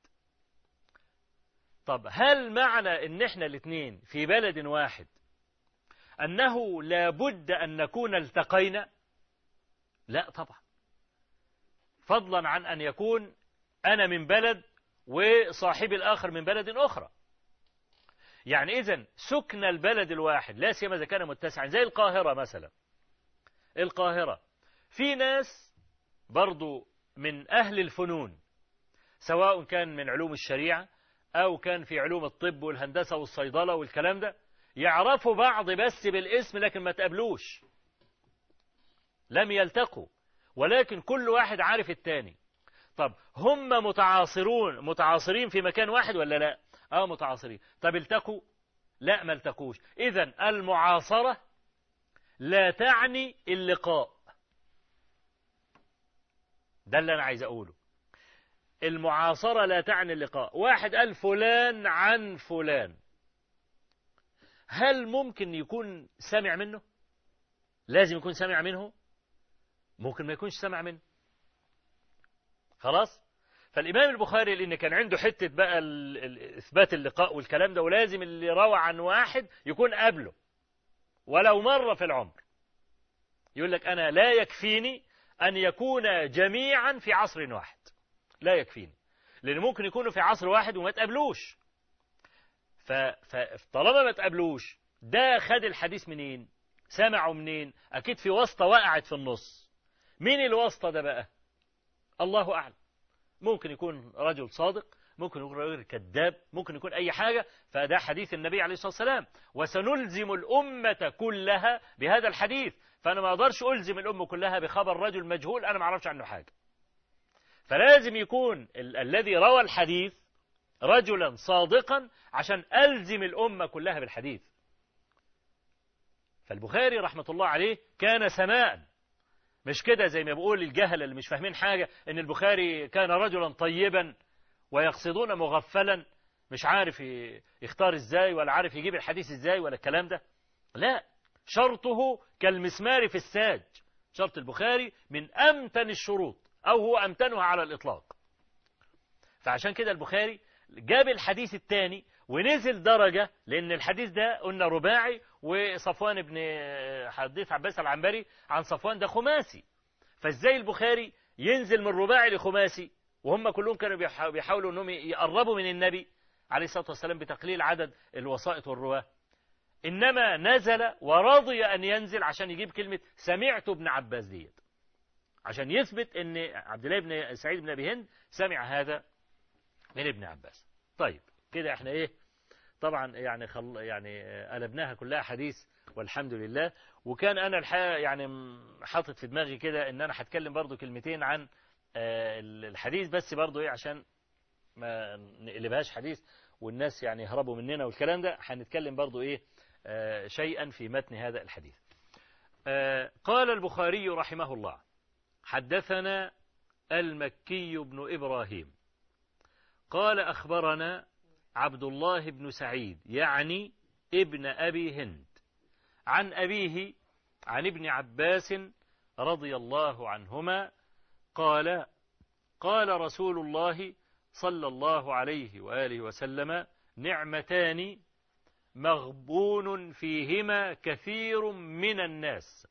طب هل معنى ان احنا الاثنين في بلد واحد انه لابد ان نكون التقينا لا طبعا فضلا عن ان يكون انا من بلد وصاحبي الاخر من بلد اخرى يعني اذا سكن البلد الواحد لا سيما اذا كان متسعا زي القاهره مثلا القاهره في ناس برضو من اهل الفنون سواء كان من علوم الشريعه أو كان في علوم الطب والهندسة والصيدلة والكلام ده يعرفوا بعض بس بالاسم لكن ما تقابلوش لم يلتقوا ولكن كل واحد عارف التاني طب هم متعاصرون متعاصرين في مكان واحد ولا لا اه متعاصرين طب التقوا لا ما التقوش اذا المعاصرة لا تعني اللقاء ده اللي انا عايز اقوله المعاصرة لا تعني اللقاء واحد قال فلان عن فلان هل ممكن يكون سمع منه لازم يكون سمع منه ممكن ما يكونش سمع منه خلاص فالإمام البخاري لأن كان عنده حتة بقى إثبات اللقاء والكلام ده ولازم اللي روى عن واحد يكون قبله ولو مرة في العمر يقول لك أنا لا يكفيني أن يكون جميعا في عصر واحد لا يكفيني لأن ممكن يكونوا في عصر واحد وما تقابلوش فطالما ما تقابلوش ده خد الحديث منين سمعوا منين أكيد في واسطة وقعت في النص مين الواسطة ده بقى الله أعلم ممكن يكون رجل صادق ممكن يكون رجل كذاب ممكن يكون أي حاجة فده حديث النبي عليه الصلاة والسلام وسنلزم الأمة كلها بهذا الحديث فأنا ما أقدرش ألزم الأمة كلها بخبر رجل مجهول أنا ما أعرفش عنه حاجة فلازم يكون ال الذي روى الحديث رجلا صادقا عشان ألزم الأمة كلها بالحديث فالبخاري رحمة الله عليه كان سماء مش كده زي ما بقول الجهل اللي مش فاهمين حاجة ان البخاري كان رجلا طيبا ويقصدون مغفلا مش عارف يختار ازاي ولا عارف يجيب الحديث ازاي ولا الكلام ده لا شرطه كالمسمار في الساج شرط البخاري من أمتن الشروط أو هو أمتنها على الإطلاق فعشان كده البخاري جاب الحديث الثاني ونزل درجة لأن الحديث ده قلنا رباعي وصفوان بن حديث عباس العنبري عن صفوان ده خماسي فازاي البخاري ينزل من رباعي لخماسي وهم كلهم كانوا بيحاولوا انهم يقربوا من النبي عليه الصلاة والسلام بتقليل عدد الوسائط والرواه إنما نزل ورضي أن ينزل عشان يجيب كلمة سمعت ابن عباس ديت عشان يثبت ان عبد الله بن سعيد بن ابي هند سمع هذا من ابن عباس طيب كده احنا ايه طبعا يعني خل يعني قلبناها كلها حديث والحمد لله وكان انا الحقيقه يعني حاطط في دماغي كده ان انا هتكلم برضو كلمتين عن الحديث بس برضو ايه عشان ما نقلبهاش حديث والناس يعني يهربوا مننا والكلام ده هنتكلم برضو ايه شيئا في متن هذا الحديث قال البخاري رحمه الله حدثنا المكي بن إبراهيم قال أخبرنا عبد الله بن سعيد يعني ابن أبي هند عن أبيه عن ابن عباس رضي الله عنهما قال قال رسول الله صلى الله عليه وآله وسلم نعمتان مغبون فيهما كثير من الناس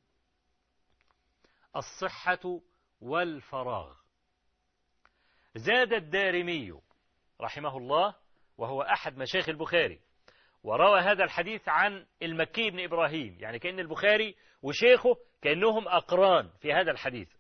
الصحة والفراغ زاد الدارمي رحمه الله وهو أحد مشايخ البخاري وروى هذا الحديث عن المكي بن إبراهيم يعني كأن البخاري وشيخه كأنهم أقران في هذا الحديث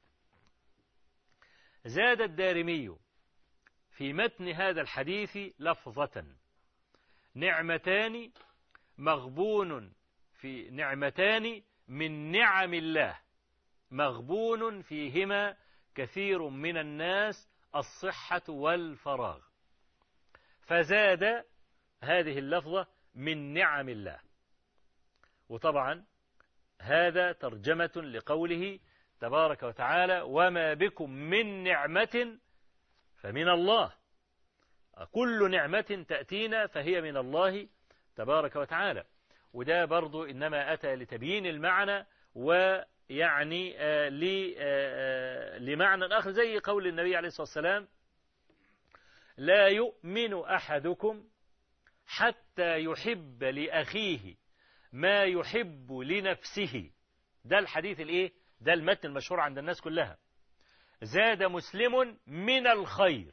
زاد الدارمي في متن هذا الحديث لفظة نعمتان مغبون في نعمتان من نعم الله مغبون فيهما كثير من الناس الصحة والفراغ فزاد هذه اللفظة من نعم الله وطبعا هذا ترجمة لقوله تبارك وتعالى وما بكم من نعمة فمن الله كل نعمة تأتينا فهي من الله تبارك وتعالى وده برضو إنما أتى لتبيين المعنى ويعني آه لمعنى آخر زي قول النبي عليه الصلاة والسلام لا يؤمن أحدكم حتى يحب لأخيه ما يحب لنفسه ده الحديث الايه ده المتن المشهور عند الناس كلها زاد مسلم من الخير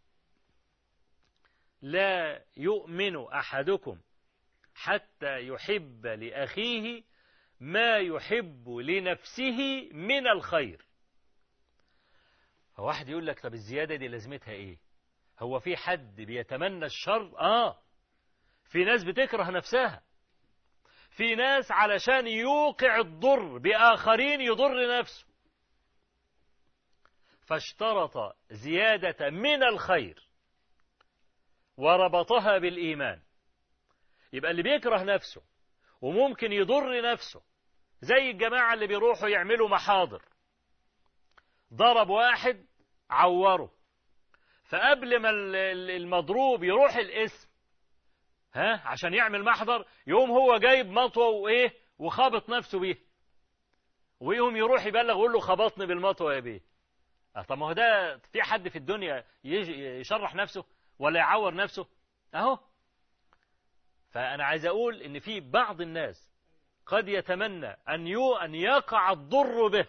لا يؤمن أحدكم حتى يحب لأخيه ما يحب لنفسه من الخير فواحد يقول لك طب الزيادة دي لازمتها ايه هو في حد بيتمنى الشر اه في ناس بتكره نفسها في ناس علشان يوقع الضر بآخرين يضر نفسه فاشترط زيادة من الخير وربطها بالإيمان يبقى اللي بيكره نفسه وممكن يضر نفسه زي الجماعة اللي بيروحوا يعملوا محاضر ضرب واحد عوره فقبل ما المضروب يروح الاسم ها عشان يعمل محضر يقوم هو جايب مطوه وايه وخابط نفسه بيه ويقوم يروح يبلغ يقول له خبطني بالمطوه يا بيه اه طب ما هو ده في حد في الدنيا يشرح نفسه ولا يعور نفسه اهو فانا عايز اقول ان في بعض الناس قد يتمنى ان يو ان يقع الضر به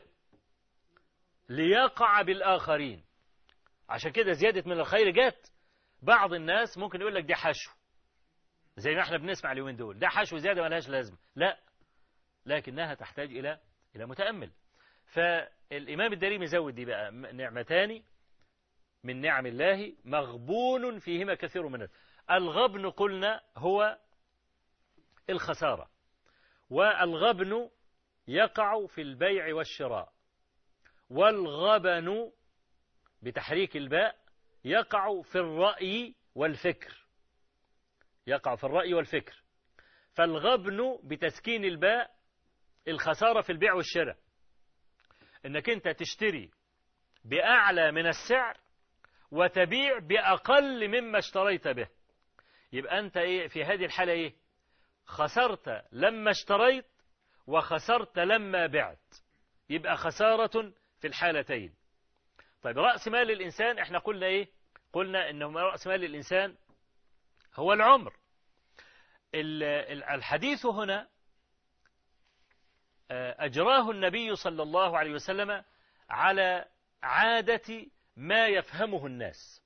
ليقع بالاخرين عشان كده زياده من الخير جت بعض الناس ممكن يقول لك دي حشو زي ما احنا بنسمع اليومين دول ده حشو زياده ملهاش لازمه لا لكنها تحتاج الى الى متامل فالامام الدارمي زود دي بقى نعمتان من نعم الله مغبون فيهما كثير من الناس الغبن قلنا هو الخساره والغبن يقع في البيع والشراء والغبن بتحريك الباء يقع في الرأي والفكر يقع في الرأي والفكر فالغبن بتسكين الباء الخسارة في البيع والشراء انك انت تشتري بأعلى من السعر وتبيع بأقل مما اشتريت به يبقى انت ايه في هذه الحالة ايه خسرت لما اشتريت وخسرت لما بعت يبقى خسارة في الحالتين طيب رأس مال الإنسان احنا قلنا ايه قلنا انه رأس مال الإنسان هو العمر الحديث هنا أجراه النبي صلى الله عليه وسلم على عادة ما يفهمه الناس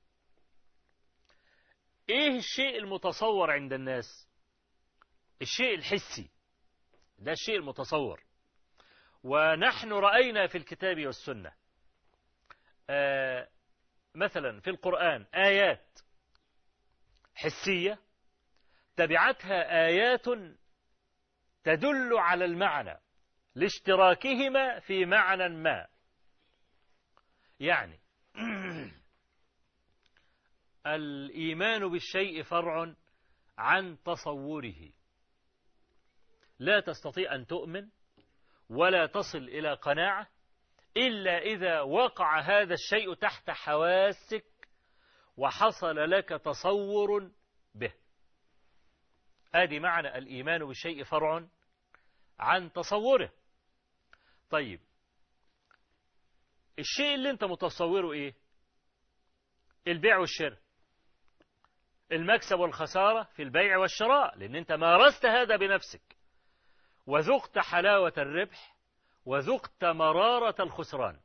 ايه الشيء المتصور عند الناس الشيء الحسي ده الشيء المتصور ونحن رأينا في الكتاب والسنة آه مثلا في القرآن آيات حسية تبعتها آيات تدل على المعنى لاشتراكهما في معنى ما يعني الإيمان بالشيء فرع عن تصوره لا تستطيع أن تؤمن ولا تصل إلى قناعة إلا إذا وقع هذا الشيء تحت حواسك وحصل لك تصور به ادي معنى الإيمان بالشيء فرع عن تصوره طيب الشيء اللي انت متصوره ايه البيع والشراء المكسب والخسارة في البيع والشراء لأن أنت مارست هذا بنفسك وذقت حلاوة الربح وذقت مرارة الخسران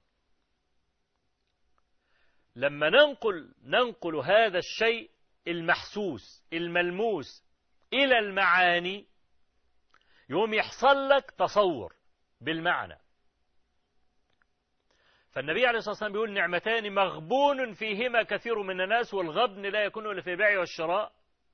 لما ننقل ننقل هذا الشيء المحسوس الملموس إلى المعاني يوم يحصل لك تصور بالمعنى فالنبي عليه الصلاة والسلام بيقول نعمتان مغبون فيهما كثير من الناس والغبن لا يكون إلا في البيع والشراء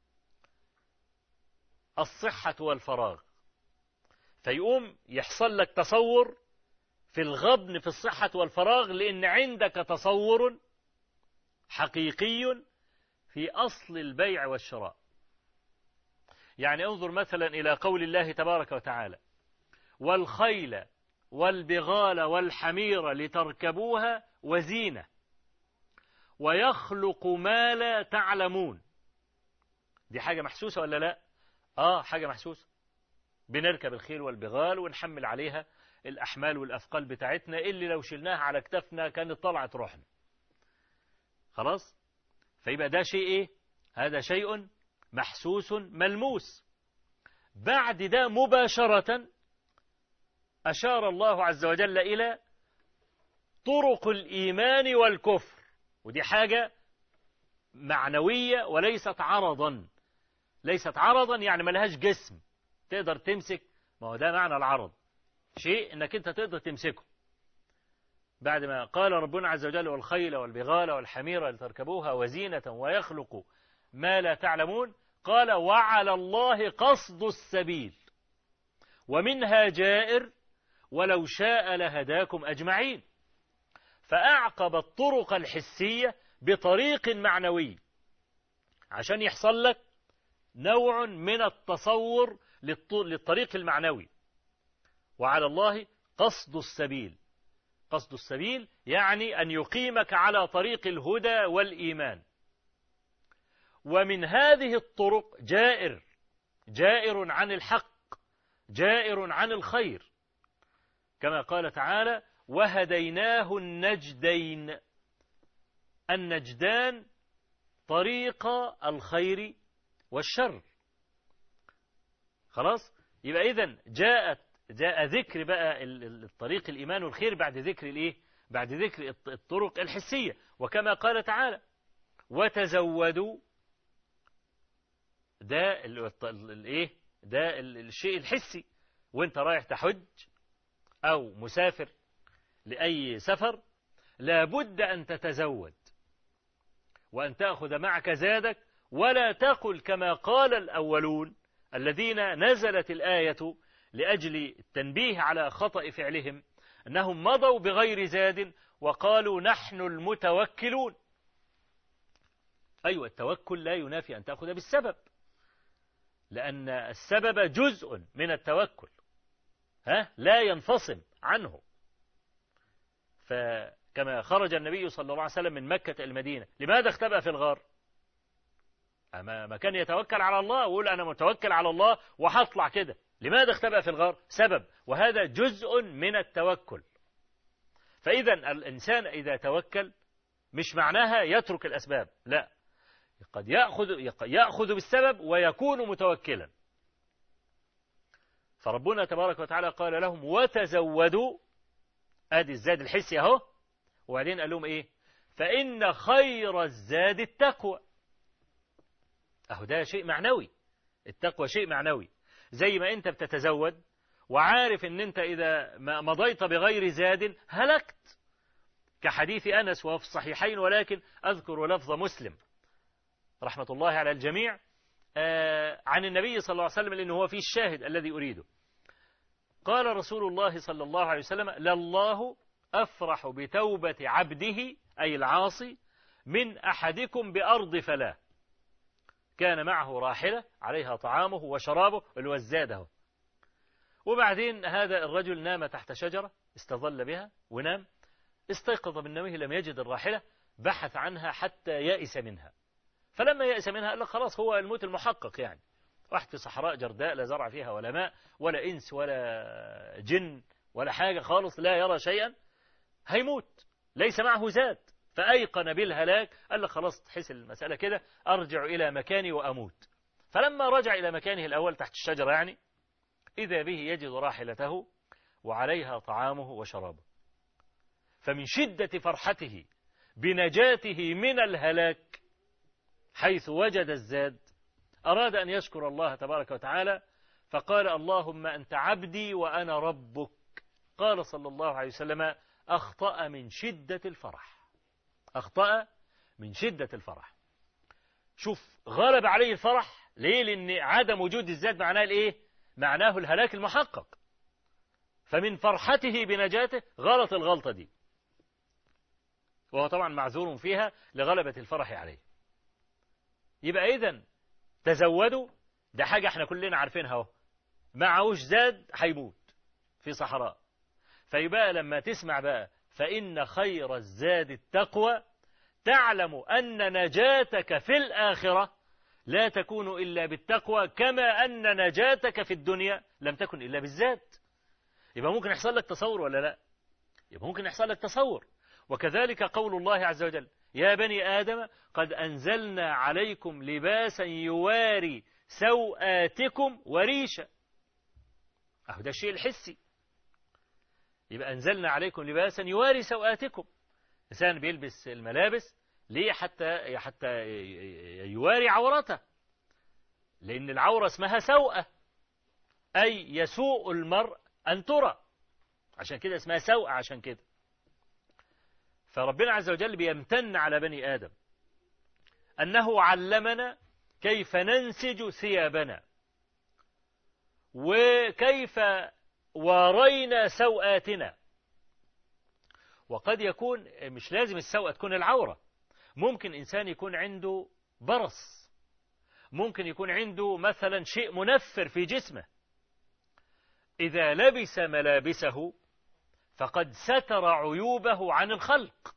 الصحة والفراغ فيقوم يحصل لك تصور في الغبن في الصحة والفراغ لأن عندك تصور حقيقي في أصل البيع والشراء يعني انظر مثلا إلى قول الله تبارك وتعالى والخيل والبغال والحمير لتركبوها وزينة ويخلق ما لا تعلمون دي حاجة محسوسة ولا لا آه حاجة محسوسة بنركب الخيل والبغال ونحمل عليها الأحمال والأثقال بتاعتنا اللي لو شلناها على كتفنا كانت طلعت روحنا خلاص فيبقى ده شيء إيه هذا شيء محسوس ملموس بعد ده مباشرة أشار الله عز وجل إلى طرق الإيمان والكفر ودي حاجة معنوية وليست عرضا ليست عرضا يعني ملهاش جسم تقدر تمسك ما هو ده معنى العرض شيء انك انت تقدر تمسكه بعد ما قال ربنا عز وجل والخيل والبغال والحمير لتركبوها وزينة ويخلق ما لا تعلمون قال وعلى الله قصد السبيل ومنها جائر ولو شاء لهداكم أجمعين فأعقب الطرق الحسية بطريق معنوي عشان يحصل لك نوع من التصور للطريق المعنوي وعلى الله قصد السبيل قصد السبيل يعني أن يقيمك على طريق الهدى والإيمان ومن هذه الطرق جائر جائر عن الحق جائر عن الخير كما قال تعالى وهديناه النجدين النجدان طريق الخير والشر خلاص يبقى إذن جاءت جاء ذكر بقى الطريق الإيمان والخير بعد ذكر الإيه بعد ذكر الطرق الحسية وكما قال تعالى وتزودوا ده الايه ده الشيء الحسي وانت رايح تحج او مسافر لاي سفر لابد ان تتزود وان تاخذ معك زادك ولا تقل كما قال الاولون الذين نزلت الايه لاجل التنبيه على خطا فعلهم انهم مضوا بغير زاد وقالوا نحن المتوكلون ايوه التوكل لا ينافي ان تاخذ بالسبب لأن السبب جزء من التوكل ها لا ينفصم عنه فكما خرج النبي صلى الله عليه وسلم من مكة المدينة لماذا اختبأ في الغار أما ما كان يتوكل على الله ويقول أنا متوكل على الله وهطلع كده لماذا اختبأ في الغار سبب وهذا جزء من التوكل فإذا الإنسان إذا توكل مش معناها يترك الأسباب لا قد يأخذ, يأخذ بالسبب ويكون متوكلا فربنا تبارك وتعالى قال لهم وتزودوا ادي الزاد الحسي اهو وبعدين قال لهم ايه فإن خير الزاد التقوى اهو ده شيء معنوي التقوى شيء معنوي زي ما انت بتتزود وعارف ان انت اذا ما مضيت بغير زاد هلكت كحديث انس وهو في الصحيحين ولكن اذكر لفظ مسلم رحمة الله على الجميع آه، عن النبي صلى الله عليه وسلم لأنه هو فيه الشاهد الذي أريده قال رسول الله صلى الله عليه وسلم لله أفرح بتوبة عبده أي العاصي من أحدكم بأرض فلاه كان معه راحلة عليها طعامه وشرابه الوزاده وبعدين هذا الرجل نام تحت شجرة استظل بها ونام استيقظ من نومه لم يجد الراحلة بحث عنها حتى يأس منها فلما يأس منها قال لك خلاص هو الموت المحقق يعني واحد في صحراء جرداء لا زرع فيها ولا ماء ولا إنس ولا جن ولا حاجة خالص لا يرى شيئا هيموت ليس معه زاد فأيقن بالهلاك قال لك خلاص تحس المسألة كده أرجع إلى مكاني وأموت فلما رجع إلى مكانه الأول تحت الشجرة يعني إذا به يجد راحلته وعليها طعامه وشرابه فمن شدة فرحته بنجاته من الهلاك حيث وجد الزاد أراد أن يشكر الله تبارك وتعالى فقال اللهم أنت عبدي وأنا ربك قال صلى الله عليه وسلم أخطأ من شدة الفرح أخطأ من شدة الفرح شوف غلب عليه الفرح ليه لأن عدم وجود الزاد معناه الإيه معناه الهلاك المحقق فمن فرحته بنجاته غلط الغلطة دي وهو طبعا معذور فيها لغلبة الفرح عليه يبقى إذا تزودوا ده حاجة احنا كلنا عارفينها اهو معهوش زاد هيموت في صحراء فيبقى لما تسمع بقى فإن خير الزاد التقوى تعلم أن نجاتك في الآخرة لا تكون إلا بالتقوى كما أن نجاتك في الدنيا لم تكن إلا بالذات يبقى ممكن يحصل لك تصور ولا لا يبقى ممكن يحصل لك تصور وكذلك قول الله عز وجل يا بني آدم قد أنزلنا عليكم لباسا يواري سوآتكم وريشا أهو ده الشيء الحسي يبقى أنزلنا عليكم لباسا يواري سوآتكم إنسان بيلبس الملابس ليه حتى حتى يواري عورته لأن العورة اسمها سوءة أي يسوء المرء أن ترى عشان كده اسمها سوءة عشان كده فربنا عز وجل بيمتن على بني آدم أنه علمنا كيف ننسج ثيابنا وكيف وارينا سوآتنا وقد يكون مش لازم السوءة تكون العورة ممكن إنسان يكون عنده برص ممكن يكون عنده مثلا شيء منفر في جسمه إذا لبس ملابسه فقد ستر عيوبه عن الخلق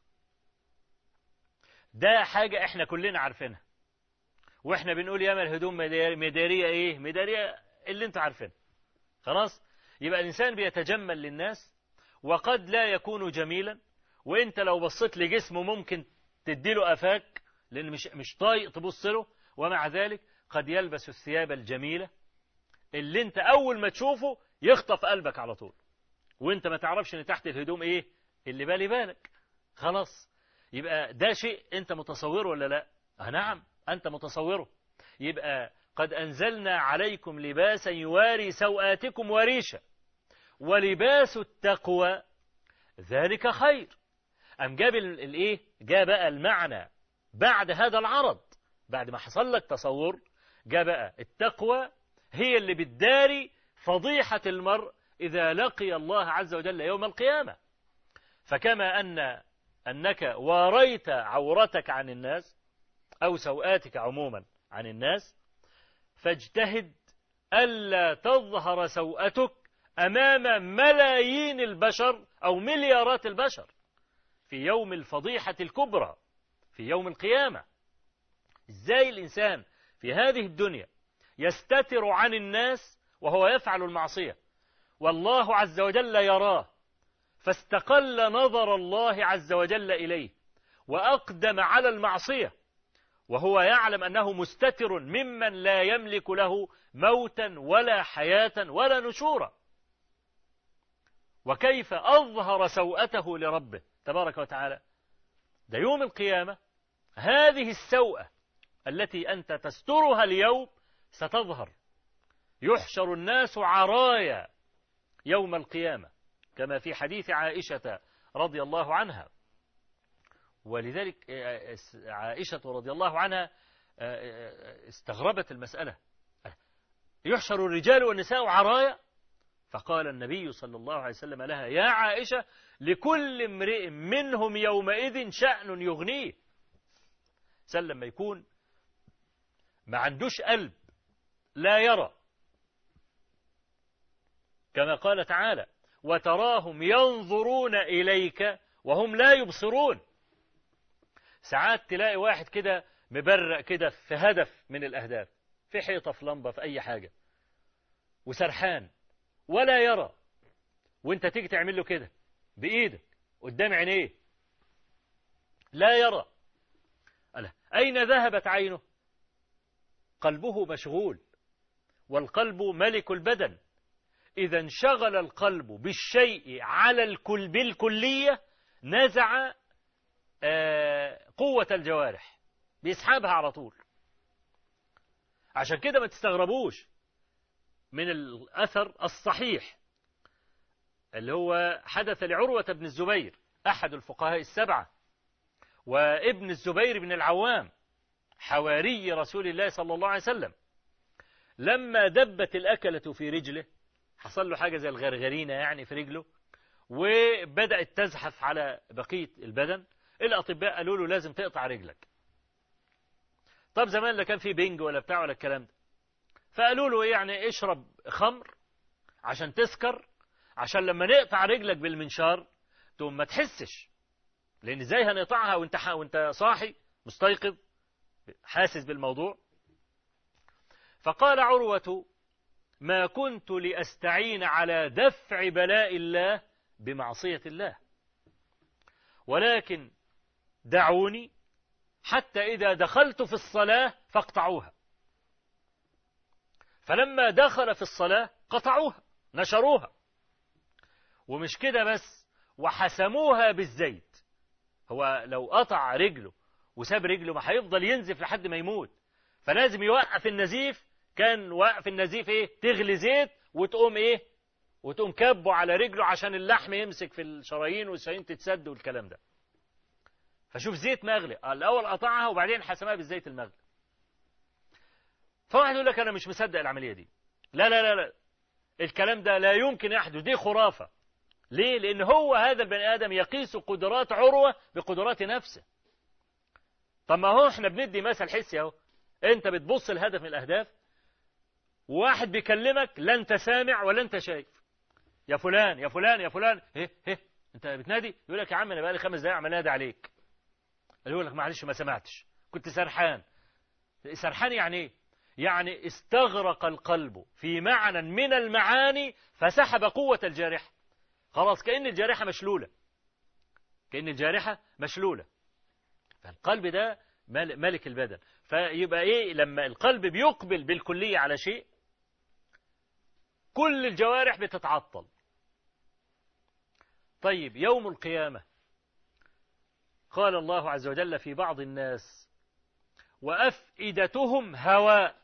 ده حاجة احنا كلنا عارفينها واحنا بنقول ياما الهدوم مدارية ايه مدارية اللي انت عارفينها خلاص يبقى الانسان بيتجمل للناس وقد لا يكون جميلا وانت لو بصيت لجسمه ممكن تديله افاك لان مش مش طايق تبص له ومع ذلك قد يلبس الثياب الجميلة اللي انت اول ما تشوفه يخطف قلبك على طول وانت ما تعرفش ان تحت الهدوم ايه اللي بالي بالك خلاص يبقى ده شيء انت متصوره ولا لا اه نعم انت متصوره يبقى قد انزلنا عليكم لباسا يواري سوآتكم وريشا ولباس التقوى ذلك خير أم جاب الايه جاء بقى المعنى بعد هذا العرض بعد ما حصل لك تصور جاء بقى التقوى هي اللي بتداري فضيحة المرء إذا لقي الله عز وجل يوم القيامة فكما أن أنك واريت عورتك عن الناس أو سوآتك عموما عن الناس فاجتهد ألا تظهر سوءتك أمام ملايين البشر أو مليارات البشر في يوم الفضيحة الكبرى في يوم القيامة إزاي الإنسان في هذه الدنيا يستتر عن الناس وهو يفعل المعصية والله عز وجل يراه فاستقل نظر الله عز وجل إليه وأقدم على المعصية وهو يعلم أنه مستتر ممن لا يملك له موتا ولا حياة ولا نشورا وكيف أظهر سوءته لربه تبارك وتعالى ده يوم القيامة هذه السوءة التي أنت تسترها اليوم ستظهر يحشر الناس عرايا يوم القيامة كما في حديث عائشة رضي الله عنها ولذلك عائشة رضي الله عنها استغربت المسألة يحشر الرجال والنساء عرايا فقال النبي صلى الله عليه وسلم لها يا عائشة لكل امرئ منهم يومئذ شأن يغنيه سلم ما يكون ما عندوش قلب لا يرى كما قال تعالى وتراهم ينظرون إليك وهم لا يبصرون ساعات تلاقي واحد كده مبرق كده في هدف من الأهداف في حيطة في لمبة في أي حاجة وسرحان ولا يرى وانت تيجي تعمل له كده بإيدك قدام عينيه لا يرى ألا أين ذهبت عينه قلبه مشغول والقلب ملك البدن إذا انشغل القلب بالشيء على الكل بالكلية نزع قوة الجوارح بيسحبها على طول عشان كده ما تستغربوش من الأثر الصحيح اللي هو حدث لعروة بن الزبير أحد الفقهاء السبعة وابن الزبير بن العوام حواري رسول الله صلى الله عليه وسلم لما دبت الأكلة في رجله حصل له حاجة زي الغرغرينة يعني في رجله وبدأت تزحف على بقية البدن الأطباء قالوا له لازم تقطع رجلك طب زمان لا كان في بنج ولا بتاع ولا الكلام ده فقالوا له يعني اشرب خمر عشان تسكر عشان لما نقطع رجلك بالمنشار تقوم ما تحسش لأن ازاي هنقطعها وانت وانت صاحي مستيقظ حاسس بالموضوع فقال عروة ما كنت لأستعين على دفع بلاء الله بمعصية الله ولكن دعوني حتى إذا دخلت في الصلاة فاقطعوها فلما دخل في الصلاة قطعوها نشروها ومش كده بس وحسموها بالزيت هو لو قطع رجله وساب رجله ما هيفضل ينزف لحد ما يموت فلازم يوقف النزيف كان وقف النزيف ايه تغلي زيت وتقوم ايه وتقوم كبه على رجله عشان اللحم يمسك في الشرايين والشرايين تتسد والكلام ده فشوف زيت مغلي الاول قطعها وبعدين حسمها بالزيت المغلي فواحد يقول لك انا مش مصدق العمليه دي لا لا لا لا الكلام ده لا يمكن يحدث دي خرافه ليه لان هو هذا البني ادم يقيس قدرات عروه بقدرات نفسه طب ما هو احنا بندي مثل حسي اهو انت بتبص لهدف من الاهداف وواحد بيكلمك لا انت سامع ولا انت شايف يا فلان يا فلان يا فلان ايه ايه انت بتنادي يقول لك يا عم انا بقالي خمس دقايق عمال انادي عليك يقول لك معلش ما سمعتش كنت سرحان سرحان يعني ايه يعني استغرق القلب في معنى من المعاني فسحب قوة الجارحة خلاص كأن الجارحة مشلولة كأن الجارحة مشلولة فالقلب ده ملك البدن فيبقى ايه لما القلب بيقبل بالكلية على شيء كل الجوارح بتتعطل طيب يوم القيامة قال الله عز وجل في بعض الناس وأفئدتهم هواء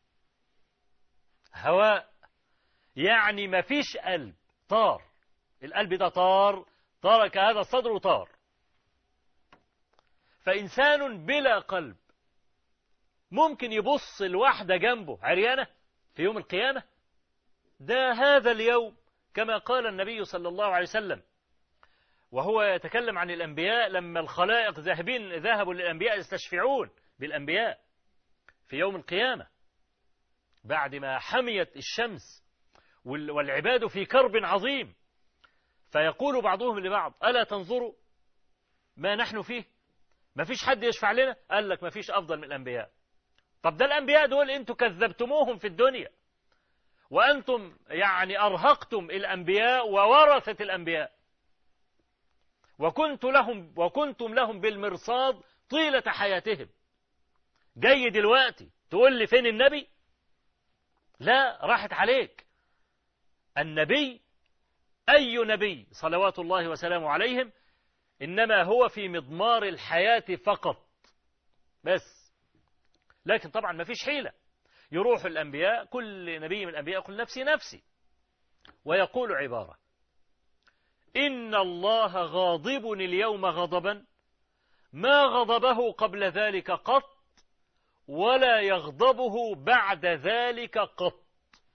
هواء يعني ما فيش قلب طار القلب ده طار ترك هذا الصدر وطار فإنسان بلا قلب ممكن يبص الواحدة جنبه عريانة في يوم القيامة ده هذا اليوم كما قال النبي صلى الله عليه وسلم وهو يتكلم عن الأنبياء لما الخلائق ذاهبين ذهبوا للأنبياء يستشفعون بالأنبياء في يوم القيامة بعد ما حميت الشمس والعباد في كرب عظيم فيقول بعضهم لبعض ألا تنظروا ما نحن فيه ما فيش حد يشفع لنا قال لك ما فيش أفضل من الأنبياء طب ده الأنبياء دول أنتم كذبتموهم في الدنيا وأنتم يعني أرهقتم الأنبياء وورثة الأنبياء وكنت لهم وكنتم لهم بالمرصاد طيلة حياتهم جاي دلوقتي تقول لي فين النبي لا راحت عليك النبي أي نبي صلوات الله وسلامه عليهم إنما هو في مضمار الحياة فقط بس لكن طبعا ما فيش حيلة يروح الأنبياء كل نبي من الأنبياء يقول نفسي نفسي ويقول عبارة إن الله غاضب اليوم غضبا ما غضبه قبل ذلك قط ولا يغضبه بعد ذلك قط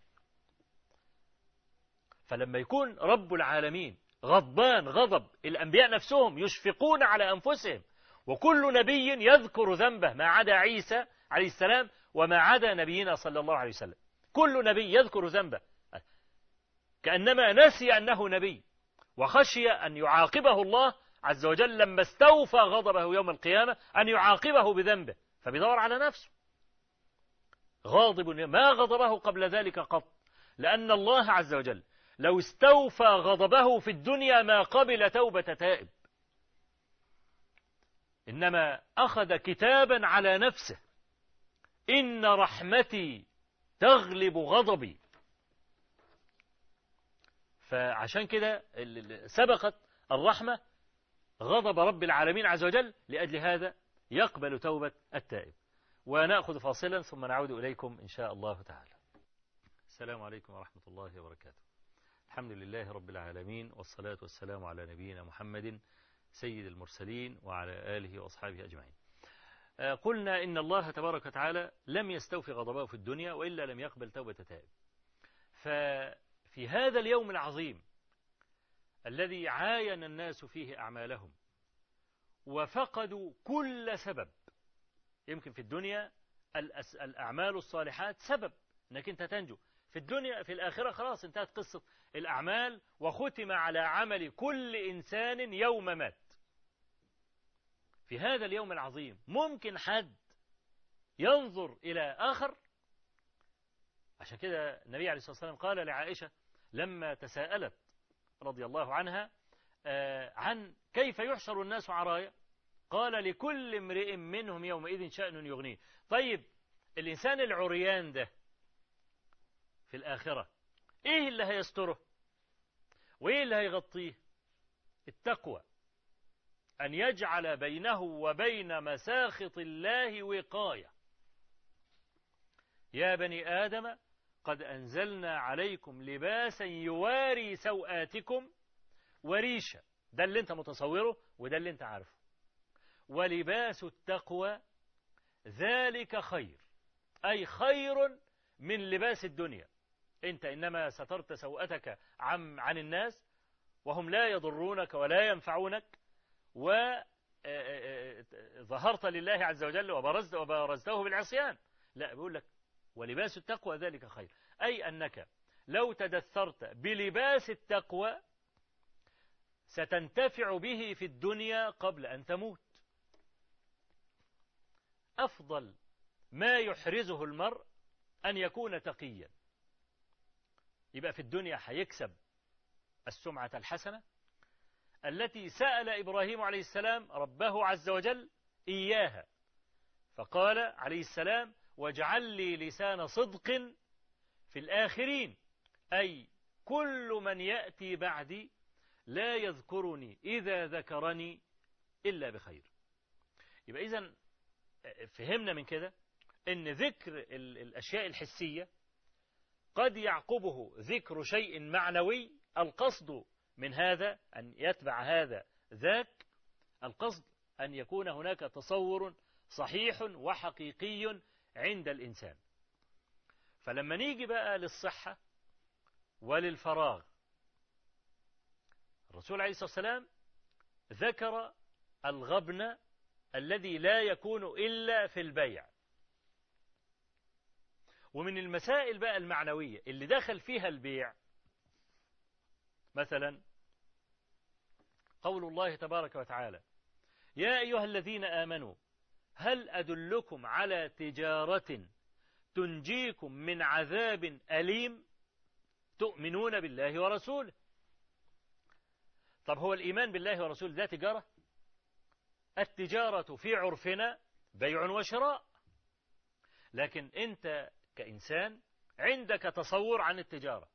فلما يكون رب العالمين غضبان غضب الأنبياء نفسهم يشفقون على أنفسهم وكل نبي يذكر ذنبه ما عدا عيسى عليه السلام وما عدا نبينا صلى الله عليه وسلم كل نبي يذكر ذنبه كأنما نسي أنه نبي وخشي أن يعاقبه الله عز وجل لما استوفى غضبه يوم القيامة أن يعاقبه بذنبه فبيدور على نفسه غاضب ما غضبه قبل ذلك قط لأن الله عز وجل لو استوفى غضبه في الدنيا ما قبل توبة تائب إنما أخذ كتابا على نفسه إن رحمتي تغلب غضبي فعشان كده سبقت الرحمة غضب رب العالمين عز وجل لأجل هذا يقبل توبة التائب ونأخذ فاصلا ثم نعود إليكم إن شاء الله تعالى السلام عليكم ورحمة الله وبركاته الحمد لله رب العالمين والصلاة والسلام على نبينا محمد سيد المرسلين وعلى آله وأصحابه أجمعين قلنا إن الله تبارك وتعالى لم يستوفي غضبه في الدنيا وإلا لم يقبل توبة تائب ففي هذا اليوم العظيم الذي عاين الناس فيه أعمالهم وفقدوا كل سبب يمكن في الدنيا الأعمال الصالحات سبب أنك أنت تنجو في الدنيا في الآخرة خلاص انتهت قصة الأعمال وختم على عمل كل إنسان يوم مات في هذا اليوم العظيم ممكن حد ينظر إلى آخر عشان كده النبي عليه الصلاة والسلام قال لعائشة لما تساءلت رضي الله عنها آه، عن كيف يحشر الناس عرايا قال لكل امرئ منهم يومئذ شأن يغنيه طيب الإنسان العريان ده في الآخرة إيه اللي هيستره وإيه اللي هيغطيه التقوى أن يجعل بينه وبين مساخط الله وقاية يا بني آدم قد أنزلنا عليكم لباسا يواري سوآتكم وريشة ده اللي انت متصوره وده اللي انت عارفه ولباس التقوى ذلك خير أي خير من لباس الدنيا انت إنما سترت سوءتك عن, عن الناس وهم لا يضرونك ولا ينفعونك وظهرت لله عز وجل وبرزت وبرزته بالعصيان لا بيقول لك ولباس التقوى ذلك خير أي أنك لو تدثرت بلباس التقوى ستنتفع به في الدنيا قبل أن تموت أفضل ما يحرزه المرء أن يكون تقيا يبقى في الدنيا هيكسب السمعة الحسنة التي سأل إبراهيم عليه السلام ربه عز وجل إياها فقال عليه السلام واجعل لي لسان صدق في الآخرين أي كل من يأتي بعدي لا يذكرني إذا ذكرني إلا بخير يبقى إذا فهمنا من كده أن ذكر الأشياء الحسية قد يعقبه ذكر شيء معنوي القصد من هذا أن يتبع هذا ذاك القصد أن يكون هناك تصور صحيح وحقيقي عند الإنسان فلما نيجي بقى للصحة وللفراغ الرسول عليه الصلاة والسلام ذكر الغبن الذي لا يكون إلا في البيع ومن المسائل بقى المعنوية اللي دخل فيها البيع مثلا قول الله تبارك وتعالى يا أيها الذين آمنوا هل أدلكم على تجارة تنجيكم من عذاب أليم تؤمنون بالله ورسوله طب هو الإيمان بالله ورسوله ده تجارة التجارة في عرفنا بيع وشراء لكن أنت كإنسان عندك تصور عن التجارة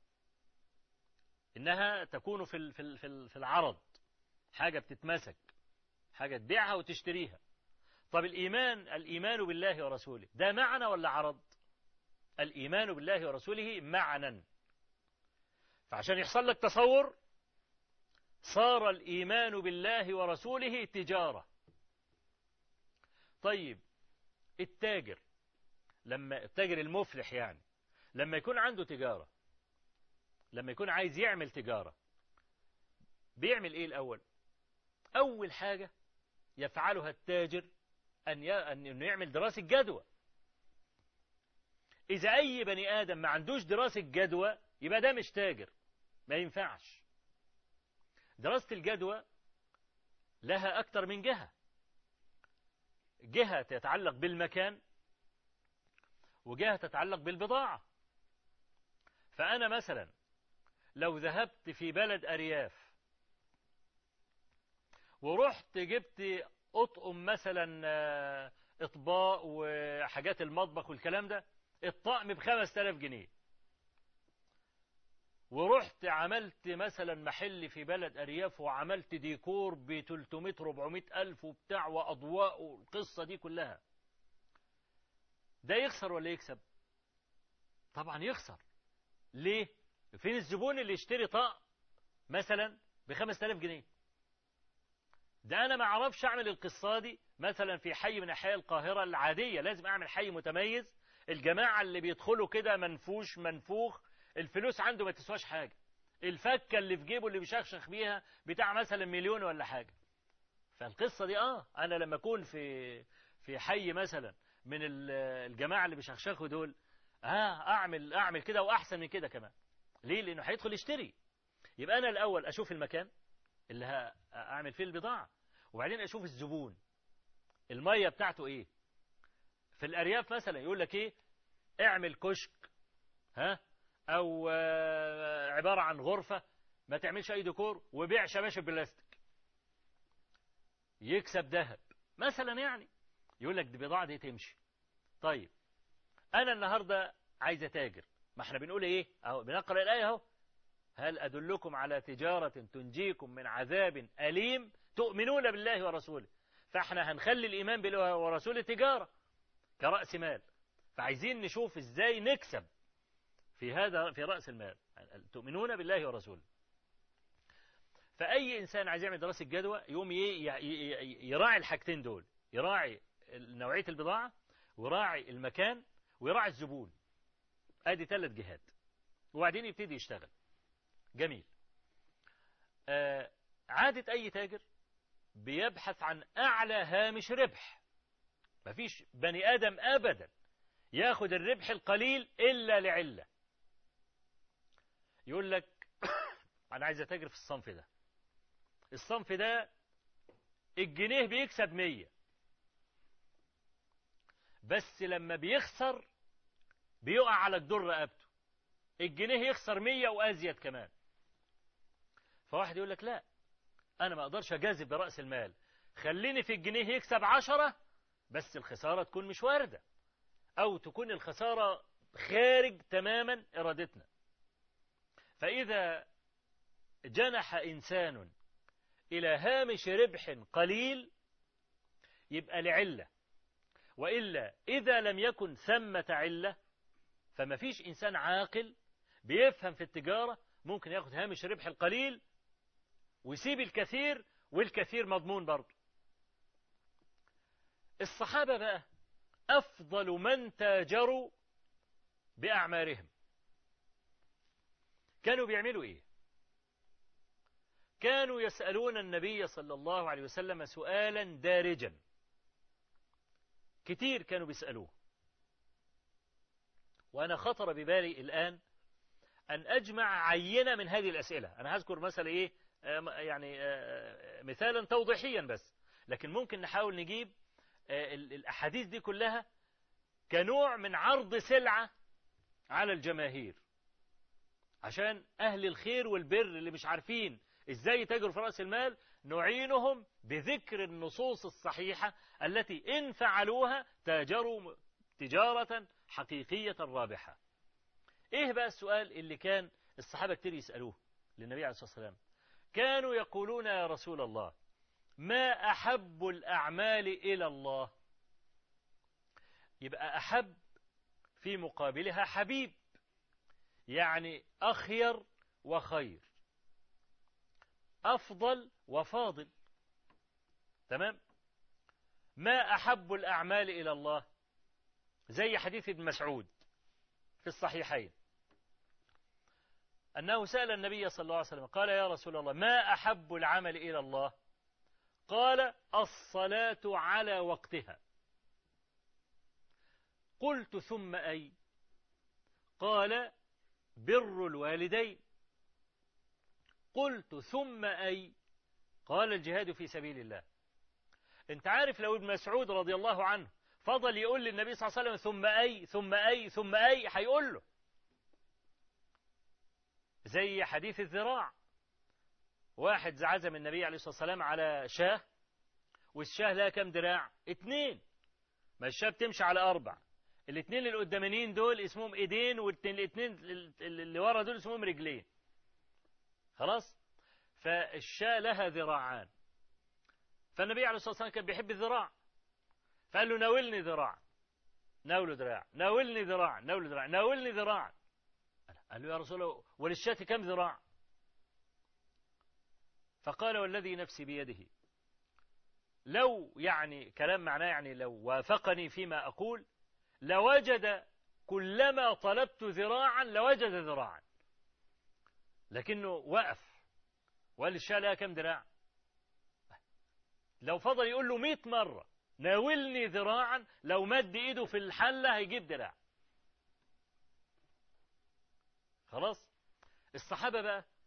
إنها تكون في في العرض حاجة بتتمسك حاجة تبيعها وتشتريها طب الإيمان الإيمان بالله ورسوله ده معنى ولا عرض الإيمان بالله ورسوله معنى فعشان يحصل لك تصور صار الإيمان بالله ورسوله تجارة طيب التاجر لما التاجر المفلح يعني لما يكون عنده تجارة لما يكون عايز يعمل تجارة بيعمل ايه الأول أول حاجة يفعلها التاجر أن أنه يعمل دراسة جدوى إذا أي بني آدم ما عندوش دراسة جدوى يبقى ده مش تاجر ما ينفعش دراسة الجدوى لها أكثر من جهة جهة تتعلق بالمكان وجهة تتعلق بالبضاعة فأنا مثلا لو ذهبت في بلد أرياف ورحت جبت أطقم مثلا آه، إطباق وحاجات المطبخ والكلام ده الطقم بخمس تلاف جنيه ورحت عملت مثلا محل في بلد أرياف وعملت ديكور ب 300 400 ألف وبتاع وأضواء والقصة دي كلها ده يخسر ولا يكسب طبعا يخسر ليه فين الزبون اللي يشتري طاق مثلا ب 5000 جنيه ده انا ما اعرفش اعمل القصه دي مثلا في حي من احياء القاهره العاديه لازم اعمل حي متميز الجماعه اللي بيدخلوا كده منفوش منفوخ الفلوس عنده ما تسواش حاجه الفكه اللي في جيبه اللي بيشخشخ بيها بتاع مثلا مليون ولا حاجه فالقصه دي اه انا لما اكون في في حي مثلا من الجماعه اللي بيشخشخوا دول اه اعمل اعمل كده واحسن من كده كمان ليه لانه هيدخل يشتري يبقى انا الاول اشوف المكان اللي هعمل فيه البضاعه وبعدين اشوف الزبون المية بتاعته ايه في الارياف مثلا يقول لك ايه اعمل كشك ها او آه، عبارة عن غرفة ما تعملش اي ديكور وبيع شباشب بلاستيك يكسب ذهب مثلا يعني يقول لك دي بضاعة دي تمشي طيب انا النهاردة عايز اتاجر ما احنا بنقول ايه اهو بنقرأ الآية اهو هل أدلكم على تجارة تنجيكم من عذاب أليم تؤمنون بالله ورسوله فاحنا هنخلي الإيمان بالله ورسوله تجارة كرأس مال فعايزين نشوف ازاي نكسب في هذا في رأس المال تؤمنون بالله ورسوله فأي إنسان عايز يعمل دراسة جدوى يوم يراعي الحاجتين دول يراعي نوعية البضاعة ويراعي المكان ويراعي الزبون ادي ثلاث جهات وبعدين يبتدي يشتغل جميل آه عادة أي تاجر بيبحث عن أعلى هامش ربح مفيش بني آدم أبدا ياخد الربح القليل إلا لعلة يقول لك أنا عايز أتاجر في الصنف ده الصنف ده الجنيه بيكسب مية بس لما بيخسر بيقع على جدور رقبته الجنيه يخسر مية وأزيد كمان فواحد يقول لك لا أنا ما أقدرش أجازف برأس المال خليني في الجنيه يكسب عشرة بس الخسارة تكون مش واردة أو تكون الخسارة خارج تماما إرادتنا فإذا جنح إنسان إلى هامش ربح قليل يبقى لعلة وإلا إذا لم يكن ثمة علة فما فيش إنسان عاقل بيفهم في التجارة ممكن ياخد هامش ربح القليل ويسيب الكثير والكثير مضمون برضه الصحابة بقى أفضل من تاجروا بأعمارهم كانوا بيعملوا إيه كانوا يسألون النبي صلى الله عليه وسلم سؤالا دارجا كتير كانوا بيسألوه وأنا خطر ببالي الآن أن أجمع عينة من هذه الأسئلة أنا هذكر مثلا إيه يعني مثالا توضيحيا بس لكن ممكن نحاول نجيب الأحاديث دي كلها كنوع من عرض سلعة على الجماهير عشان أهل الخير والبر اللي مش عارفين إزاي يتاجروا في رأس المال نعينهم بذكر النصوص الصحيحة التي إن فعلوها تاجروا تجارة حقيقية رابحة إيه بقى السؤال اللي كان الصحابة كتير يسألوه للنبي عليه الصلاة والسلام كانوا يقولون يا رسول الله ما أحب الأعمال إلى الله يبقى أحب في مقابلها حبيب يعني أخير وخير أفضل وفاضل تمام ما أحب الأعمال إلى الله زي حديث ابن مسعود في الصحيحين أنه سأل النبي صلى الله عليه وسلم قال يا رسول الله ما أحب العمل إلى الله قال الصلاة على وقتها قلت ثم أي قال بر الوالدين قلت ثم أي قال الجهاد في سبيل الله انت عارف لو ابن مسعود رضي الله عنه فضل يقول للنبي صلى الله عليه وسلم ثم أي ثم أي ثم أي هيقول له زي حديث الذراع واحد عزم النبي عليه الصلاة والسلام على شاه والشاه لها كم دراع اتنين ما الشاه بتمشي على أربع الاثنين اللي قدامانيين دول اسمهم ايدين والاثنين اللي ورا دول اسمهم رجلين خلاص فالشاة لها ذراعان فالنبي عليه الصلاة والسلام كان بيحب الذراع فقال له ناولني ذراع ناوله ذراع ناولني ذراع ناوله ذراع ناولني ذراع قال له يا رسول الله وللشاة كم ذراع فقال والذي نفسي بيده لو يعني كلام معناه يعني لو وافقني فيما أقول لوجد كلما طلبت ذراعا لوجد ذراعا لكنه وقف وقال الشاة لها كم ذراع لو فضل يقول له مئة مرة ناولني ذراعا لو مد ايده في الحلة هيجيب ذراع خلاص الصحابة بقى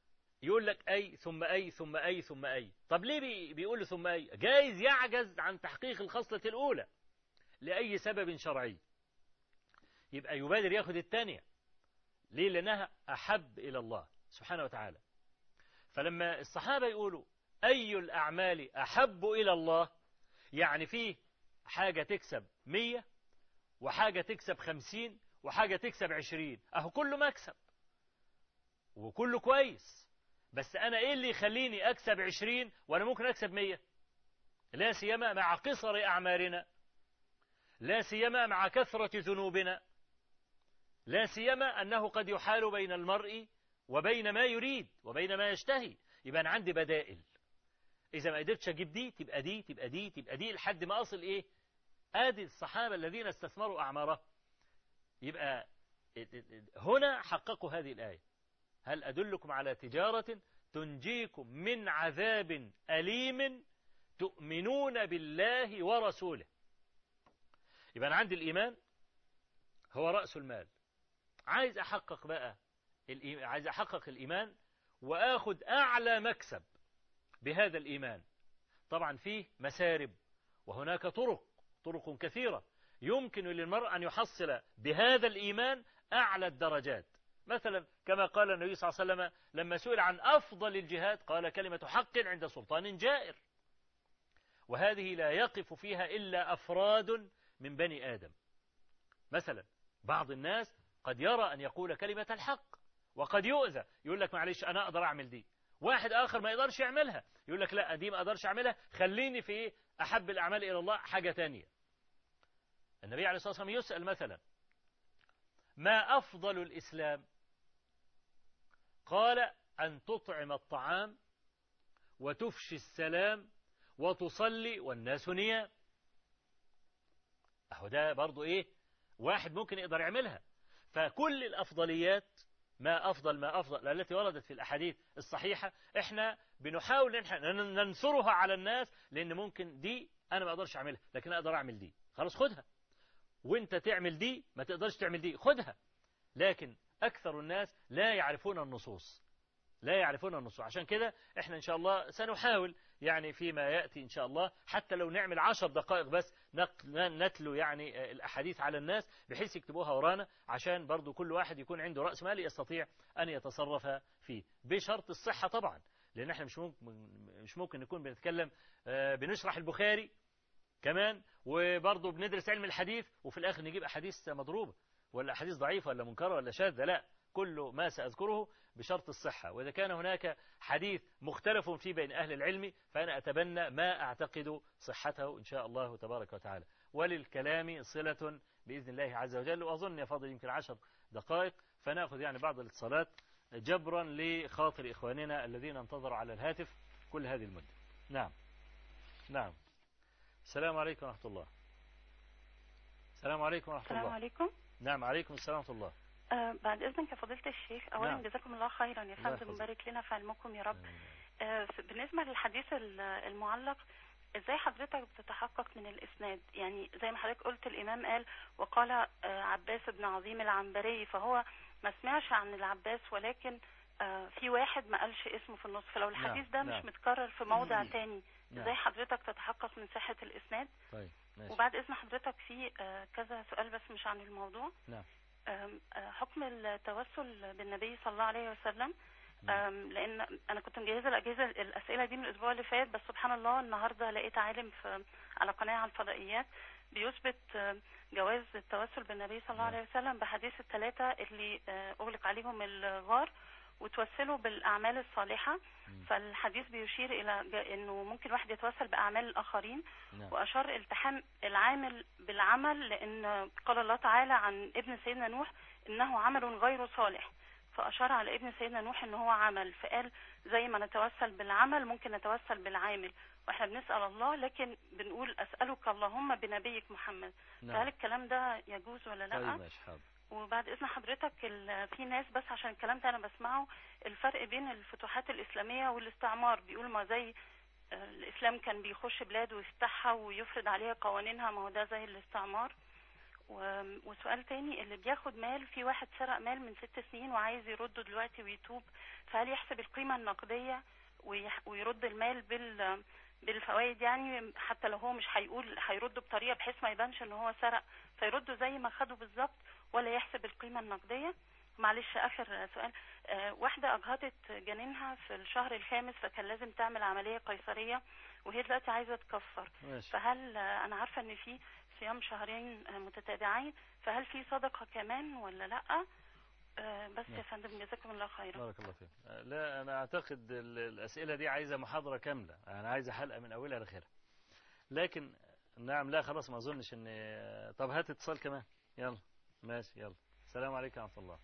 يقول لك أي ثم أي ثم أي ثم أي طب ليه بي بيقول ثم أي جايز يعجز عن تحقيق الخصلة الأولى لأي سبب شرعي يبقى يبادر ياخد الثانية ليه لأنها أحب إلى الله سبحانه وتعالى فلما الصحابة يقولوا أي الأعمال أحب إلى الله يعني فيه حاجة تكسب مية وحاجة تكسب خمسين وحاجة تكسب عشرين أهو كله مكسب وكله كويس بس أنا إيه اللي يخليني أكسب عشرين وأنا ممكن أكسب مية لا سيما مع قصر أعمارنا لا سيما مع كثرة ذنوبنا لا سيما أنه قد يحال بين المرء وبين ما يريد وبين ما يشتهي يبقى أنا عندي بدائل إذا ما قدرتش أجيب دي تبقى دي تبقى دي تبقى دي لحد ما أصل إيه آدي الصحابة الذين استثمروا أعمارهم يبقى هنا حققوا هذه الآية هل أدلكم على تجارة تنجيكم من عذاب أليم تؤمنون بالله ورسوله يبقى أنا عندي الإيمان هو رأس المال عايز أحقق بقى عايز أحقق الإيمان وآخد أعلى مكسب بهذا الإيمان طبعا فيه مسارب وهناك طرق طرق كثيرة يمكن للمرء أن يحصل بهذا الإيمان أعلى الدرجات مثلا كما قال النبي صلى الله عليه وسلم لما سئل عن أفضل الجهاد قال كلمة حق عند سلطان جائر وهذه لا يقف فيها إلا أفراد من بني آدم مثلا بعض الناس قد يرى أن يقول كلمة الحق وقد يؤذى يقول لك معلش أنا أقدر أعمل دي واحد آخر ما يقدرش يعملها يقول لك لا دي ما أقدرش أعملها خليني في إيه أحب الأعمال إلى الله حاجة تانية النبي عليه الصلاة والسلام يسأل مثلا ما أفضل الإسلام قال أن تطعم الطعام وتفشي السلام وتصلي والناس نيام أهو ده برضو إيه واحد ممكن يقدر يعملها فكل الأفضليات ما أفضل ما أفضل التي وردت في الأحاديث الصحيحة إحنا بنحاول إن ننثرها على الناس لأن ممكن دي أنا ما أقدرش أعملها لكن أقدر أعمل دي خلاص خدها وانت تعمل دي ما تقدرش تعمل دي خدها لكن أكثر الناس لا يعرفون النصوص لا يعرفون النصوص عشان كده احنا ان شاء الله سنحاول يعني فيما يأتي ان شاء الله حتى لو نعمل عشر دقائق بس نتلو يعني الاحاديث على الناس بحيث يكتبوها ورانا عشان برضو كل واحد يكون عنده رأس مال يستطيع ان يتصرف فيه بشرط الصحة طبعا لان احنا مش ممكن مش ممكن نكون بنتكلم بنشرح البخاري كمان وبرضه بندرس علم الحديث وفي الاخر نجيب احاديث مضروبه ولا احاديث ضعيفه ولا منكره ولا شاذه لا كل ما سأذكره بشرط الصحة وإذا كان هناك حديث مختلف فيه بين أهل العلم فأنا أتبنى ما أعتقد صحته إن شاء الله تبارك وتعالى وللكلام صلة بإذن الله عز وجل وأظن يا فاضل يمكن عشر دقائق فنأخذ يعني بعض الاتصالات جبرا لخاطر إخواننا الذين انتظروا على الهاتف كل هذه المدة نعم نعم السلام عليكم ورحمة الله السلام عليكم ورحمة السلام الله عليكم نعم عليكم السلام ورحمة الله آه بعد اذنك يا فضيله الشيخ اولا نعم. جزاكم الله خيرا يا الله فندم يحفظك. وبارك لنا في علمكم يا رب آه ف- بالنسبه للحديث ال- المعلق ازاي حضرتك بتتحقق من الاسناد يعني زي ما حضرتك قلت الامام قال وقال آه عباس بن عظيم العنبري فهو ما سمعش عن العباس ولكن آه في واحد ما قالش اسمه في النص فلو الحديث ده نعم. مش متكرر في موضع تاني نعم. ازاي حضرتك تتحقق من صحه الاسناد طيب ماشي وبعد اذن حضرتك في آه كذا سؤال بس مش عن الموضوع نعم أم، آه، حكم التوسل بالنبي صلى الله عليه وسلم أم، لان انا كنت مجهزه الاجهزه الاسئله دي من الاسبوع اللي فات بس سبحان الله النهارده لقيت عالم في على قناه على الفضائيات بيثبت آه، جواز التوسل بالنبي صلى الله نعم. عليه وسلم بحديث الثلاثه اللي آه، اغلق عليهم الغار وتوسلوا بالاعمال الصالحه مم. فالحديث بيشير الى ج- انه ممكن واحد يتوسل باعمال الاخرين نعم وأشار التحام العامل بالعمل لأن قال الله تعالى عن ابن سيدنا نوح إنه عمل غير صالح فأشار على ابن سيدنا نوح إن هو عمل فقال زي ما نتوسل بالعمل ممكن نتوسل بالعامل وإحنا بنسأل الله لكن بنقول أسألك اللهم بنبيك محمد فهل نعم الكلام ده يجوز ولا لا؟ طيب ماشي حاضر وبعد اذن حضرتك ال- في ناس بس عشان الكلام ده انا بسمعه الفرق بين الفتوحات الاسلاميه والاستعمار بيقول ما زي آه، الاسلام كان بيخش بلاد ويفتحها ويفرض عليها قوانينها ما هو ده زي الاستعمار و- وسؤال تاني اللي بياخد مال في واحد سرق مال من ست سنين وعايز يرده دلوقتي ويتوب فهل يحسب القيمة النقدية ويح- ويرد المال بال بالفوائد يعني حتى لو هو مش هيقول هيرده بطريقة بحيث ما يبانش ان هو سرق فيرده زي ما خده بالظبط ولا يحسب القيمة النقدية معلش اخر سؤال آه، واحدة اجهضت جنينها في الشهر الخامس فكان لازم تعمل عملية قيصرية وهي دلوقتي عايزة تكفر ماشي فهل آه، انا عارفه ان في صيام شهرين آه، متتابعين فهل في صدقه كمان ولا لا آه، بس نعم. يا فندم جزاكم الله خيرا بارك الله فيك لا أنا أعتقد ال- الأسئلة دي عايزة محاضرة كاملة أنا عايزة حلقة من أولها لآخرها لكن نعم لا خلاص ما أظنش إن طب هات اتصال كمان يلا ماشي يلا السلام عليكم ورحمة الله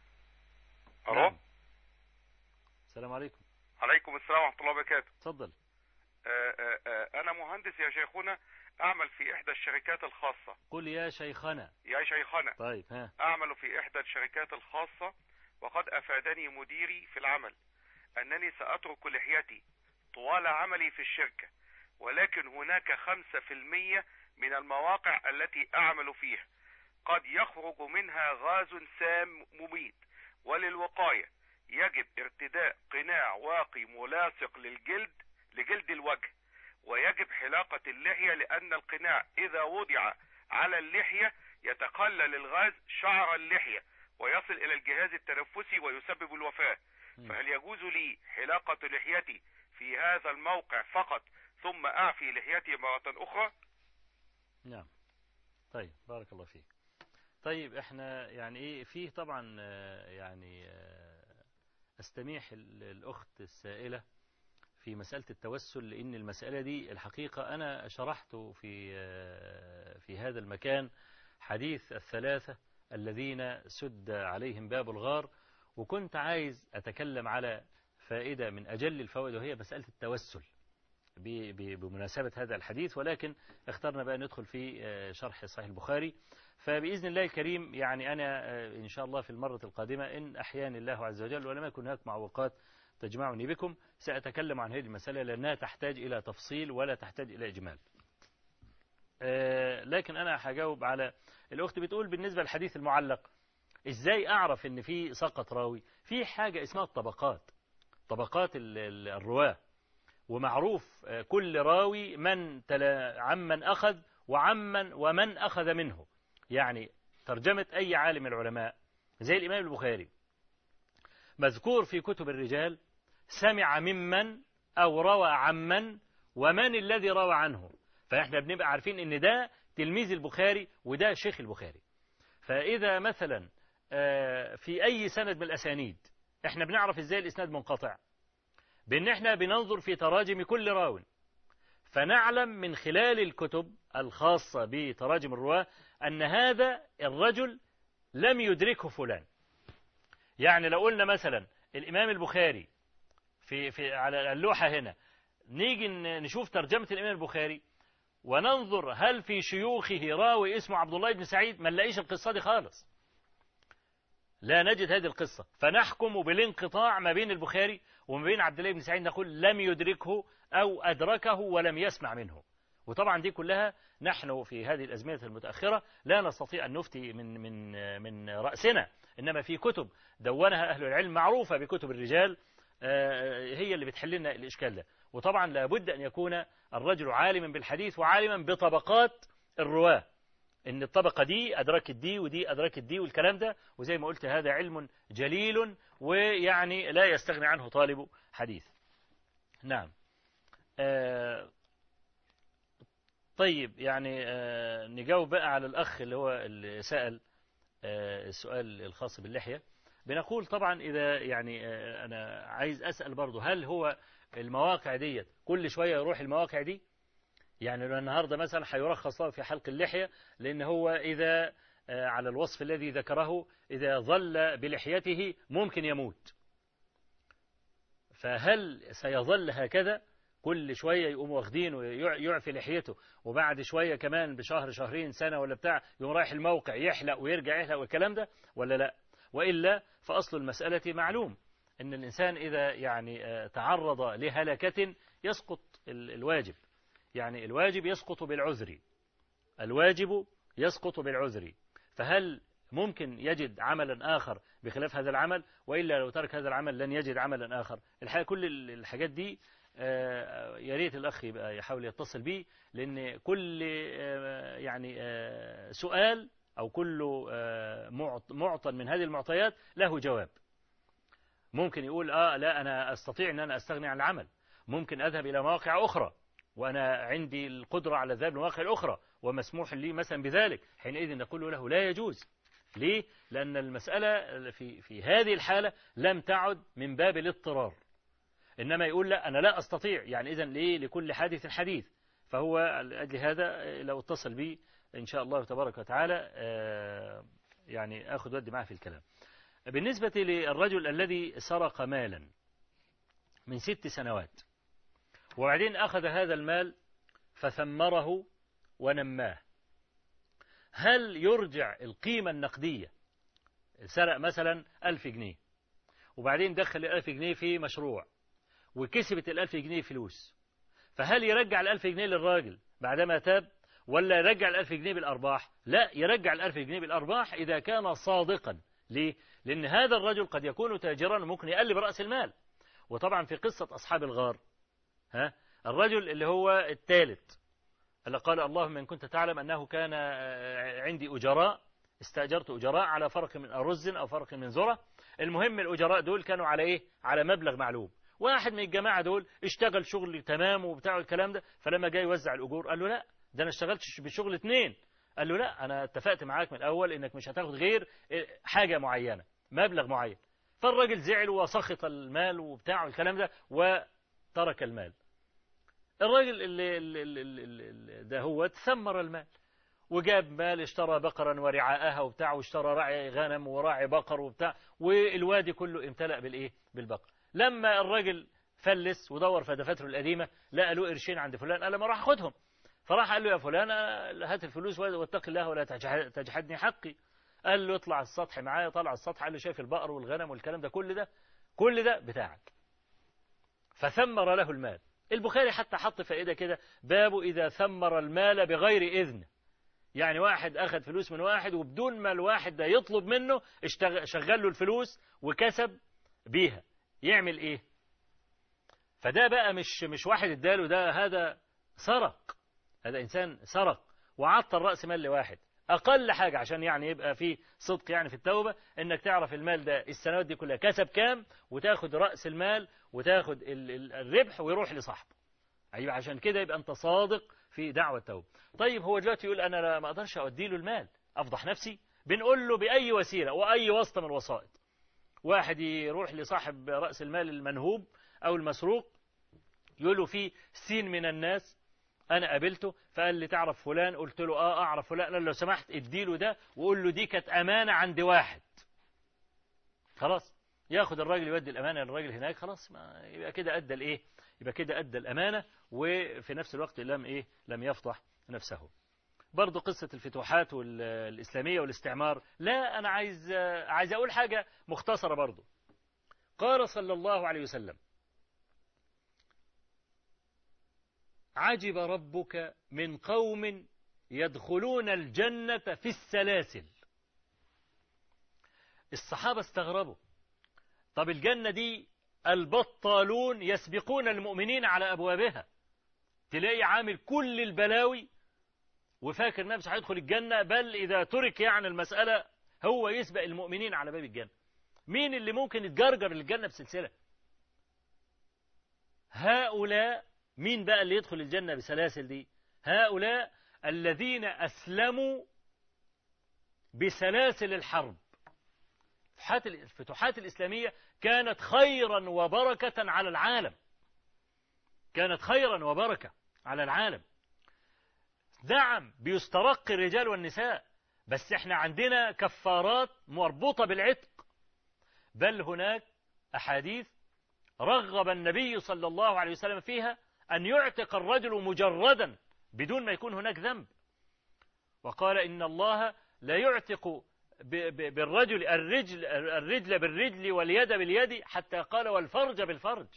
الو نعم. السلام عليكم عليكم السلام ورحمه الله وبركاته اتفضل آه، آه، آه، انا مهندس يا شيخنا اعمل في احدى الشركات الخاصه قل يا شيخنا يا شيخنا طيب ها اعمل في احدى الشركات الخاصه وقد افادني مديري في العمل انني ساترك لحيتي طوال عملي في الشركه ولكن هناك خمسة في المية من المواقع التي اعمل فيها قد يخرج منها غاز سام مميت وللوقاية يجب ارتداء قناع واقي ملاصق للجلد لجلد الوجه ويجب حلاقة اللحية لأن القناع إذا وضع على اللحية يتقلل الغاز شعر اللحية ويصل إلى الجهاز التنفسي ويسبب الوفاة مم. فهل يجوز لي حلاقة لحيتي في هذا الموقع فقط ثم أعفي لحيتي مرة أخرى نعم طيب بارك الله فيك طيب احنا يعني ايه فيه طبعا آه، يعني آه، استميح ال- الاخت السائله في مساله التوسل لان المساله دي الحقيقه انا شرحت في آه، في هذا المكان حديث الثلاثه الذين سد عليهم باب الغار وكنت عايز اتكلم على فائده من اجل الفوائد وهي مساله التوسل ب- ب- بمناسبة هذا الحديث ولكن اخترنا بقى ندخل في آه، شرح صحيح البخاري فبإذن الله الكريم يعني أنا آه، إن شاء الله في المرة القادمة إن أحياني الله عز وجل ولم يكن هناك معوقات تجمعني بكم سأتكلم عن هذه المسألة لأنها تحتاج إلى تفصيل ولا تحتاج إلى إجمال آه، لكن أنا هجاوب على الأخت بتقول بالنسبة للحديث المعلق إزاي أعرف إن في سقط راوي في حاجة اسمها الطبقات طبقات ال- ال- الرواة ومعروف آه، كل راوي من تلا عمن أخذ وعمن ومن أخذ منه يعني ترجمة أي عالم من العلماء زي الإمام البخاري مذكور في كتب الرجال سمع ممن أو روى عمن ومن الذي روى عنه فإحنا بنبقى عارفين إن ده تلميذ البخاري وده شيخ البخاري فإذا مثلا آه، في أي سند من الأسانيد إحنا بنعرف إزاي الإسناد منقطع بأن إحنا بننظر في تراجم كل راو فنعلم من خلال الكتب الخاصة بتراجم الرواة أن هذا الرجل لم يدركه فلان يعني لو قلنا مثلا الإمام البخاري في, في على اللوحة هنا نيجي ن- نشوف ترجمة الإمام البخاري وننظر هل في شيوخه راوي اسمه عبد الله بن سعيد ما نلاقيش القصة دي خالص لا نجد هذه القصة فنحكم بالانقطاع ما بين البخاري وما بين عبد الله بن سعيد نقول لم يدركه أو أدركه ولم يسمع منه وطبعا دي كلها نحن في هذه الأزمنة المتأخرة لا نستطيع أن نفتي من من من رأسنا إنما في كتب دونها أهل العلم معروفة بكتب الرجال آه، هي اللي بتحل لنا الإشكال ده وطبعا لابد أن يكون الرجل عالما بالحديث وعالما بطبقات الرواة ان الطبقة دي أدركت دي ودي أدركت دي والكلام ده وزي ما قلت هذا علم جليل ويعني لا يستغني عنه طالب حديث نعم آه طيب يعني آه نجاوب بقى على الأخ اللي هو اللي سأل آه السؤال الخاص باللحية بنقول طبعا إذا يعني آه أنا عايز أسأل برضه هل هو المواقع ديت كل شوية يروح المواقع دي يعني لو النهاردة مثلا هيرخص له في حلق اللحية لأن هو إذا آه، على الوصف الذي ذكره إذا ظل بلحيته ممكن يموت فهل سيظل هكذا كل شوية يقوم واخدينه ويعفي لحيته وبعد شوية كمان بشهر شهرين سنة ولا بتاع يقوم رايح الموقع يحلق ويرجع يحلق والكلام ده ولا لا وإلا فأصل المسألة معلوم أن الإنسان إذا يعني آه، تعرض لهلكة يسقط ال- الواجب يعني الواجب يسقط بالعذر الواجب يسقط بالعذر فهل ممكن يجد عملا آخر بخلاف هذا العمل وإلا لو ترك هذا العمل لن يجد عملا آخر الحقيقة كل الحاجات دي آه، يا ريت الأخ يبقى يحاول يتصل بي لأن كل آه، يعني آه، سؤال أو كل معطى من هذه المعطيات له جواب ممكن يقول آه لا أنا أستطيع أن أنا أستغني عن العمل ممكن أذهب إلى مواقع أخرى وأنا عندي القدرة على الذهاب لمواقع الأخرى ومسموح لي مثلا بذلك حينئذ نقول له لا يجوز ليه؟ لأن المسألة في, في هذه الحالة لم تعد من باب الاضطرار إنما يقول لا أنا لا أستطيع يعني إذا ليه لكل حادث حديث فهو لأجل هذا لو اتصل بي إن شاء الله تبارك وتعالى آه، يعني أخذ ودي معه في الكلام بالنسبة للرجل الذي سرق مالا من ست سنوات وبعدين أخذ هذا المال فثمره ونماه هل يرجع القيمة النقدية سرق مثلا ألف جنيه وبعدين دخل الألف جنيه في مشروع وكسبت الألف جنيه فلوس فهل يرجع الألف جنيه للراجل بعدما تاب ولا يرجع الألف جنيه بالأرباح لا يرجع الألف جنيه بالأرباح إذا كان صادقا ليه لأن هذا الرجل قد يكون تاجرا وممكن يقلب رأس المال وطبعا في قصة أصحاب الغار ها الرجل اللي هو الثالث اللي قال اللهم إن كنت تعلم أنه كان آه، عندي أجراء استأجرت أجراء على فرق من أرز أو فرق من ذرة المهم الأجراء دول كانوا على إيه على مبلغ معلوم واحد من الجماعة دول اشتغل شغل تمام وبتاع الكلام ده فلما جاي يوزع الأجور قال له لا ده أنا اشتغلت بشغل اثنين قال له لا أنا اتفقت معاك من الأول إنك مش هتاخد غير آه، حاجة معينة مبلغ معين فالراجل زعل وسخط المال وبتاع الكلام ده وترك المال الراجل اللي, اللي, اللي, اللي ده هو ثمر المال وجاب مال اشترى بقرا ورعاءها وبتاع واشترى راعي غنم وراعي بقر وبتاع والوادي كله امتلأ بالايه بالبقر لما الراجل فلس ودور في دفاتره القديمة لقى له قرشين عند فلان قال ما راح اخدهم فراح قال له يا فلان هات الفلوس واتق الله ولا تجحدني حقي قال له اطلع السطح معايا طلع السطح قال له شايف البقر والغنم والكلام ده كل ده كل ده بتاعك فثمر له المال البخاري حتى حط فائدة كده باب إذا ثمر المال بغير إذن يعني واحد أخذ فلوس من واحد وبدون ما الواحد ده يطلب منه شغل له الفلوس وكسب بيها يعمل إيه فده بقى مش مش واحد اداله ده هذا سرق هذا إنسان سرق وعطى الرأس مال لواحد أقل حاجة عشان يعني يبقى في صدق يعني في التوبة إنك تعرف المال ده السنوات دي كلها كسب كام وتاخد رأس المال وتاخد الربح ويروح لصاحبه أيوة عشان كده يبقى أنت صادق في دعوة التوبة طيب هو دلوقتي يقول أنا ما أقدرش أودي له المال أفضح نفسي بنقول له بأي وسيلة وأي واسطة من الوسائط واحد يروح لصاحب رأس المال المنهوب أو المسروق يقول له في سين من الناس انا قابلته فقال لي تعرف فلان قلت له اه اعرف فلان قال لو سمحت اديله ده وقول له دي كانت امانه عند واحد خلاص ياخد الراجل يودي الامانه للراجل هناك خلاص ما يبقى كده ادى الايه يبقى كده ادى الامانه وفي نفس الوقت لم ايه لم يفضح نفسه برضه قصة الفتوحات الإسلامية والاستعمار لا أنا عايز عايز أقول حاجة مختصرة برضه قال صلى الله عليه وسلم عجب ربك من قوم يدخلون الجنة في السلاسل الصحابة استغربوا طب الجنة دي البطالون يسبقون المؤمنين على أبوابها تلاقي عامل كل البلاوي وفاكر نفسه هيدخل الجنة بل إذا ترك يعني المسألة هو يسبق المؤمنين على باب الجنة مين اللي ممكن يتجرجر للجنة بسلسلة هؤلاء مين بقى اللي يدخل الجنة بسلاسل دي هؤلاء الذين أسلموا بسلاسل الحرب الفتوحات الإسلامية كانت خيرا وبركة على العالم كانت خيرا وبركة على العالم نعم بيسترق الرجال والنساء بس احنا عندنا كفارات مربوطة بالعتق بل هناك أحاديث رغب النبي صلى الله عليه وسلم فيها أن يعتق الرجل مجردا بدون ما يكون هناك ذنب وقال إن الله لا يعتق بالرجل الرجل, الرجل بالرجل واليد باليد حتى قال والفرج بالفرج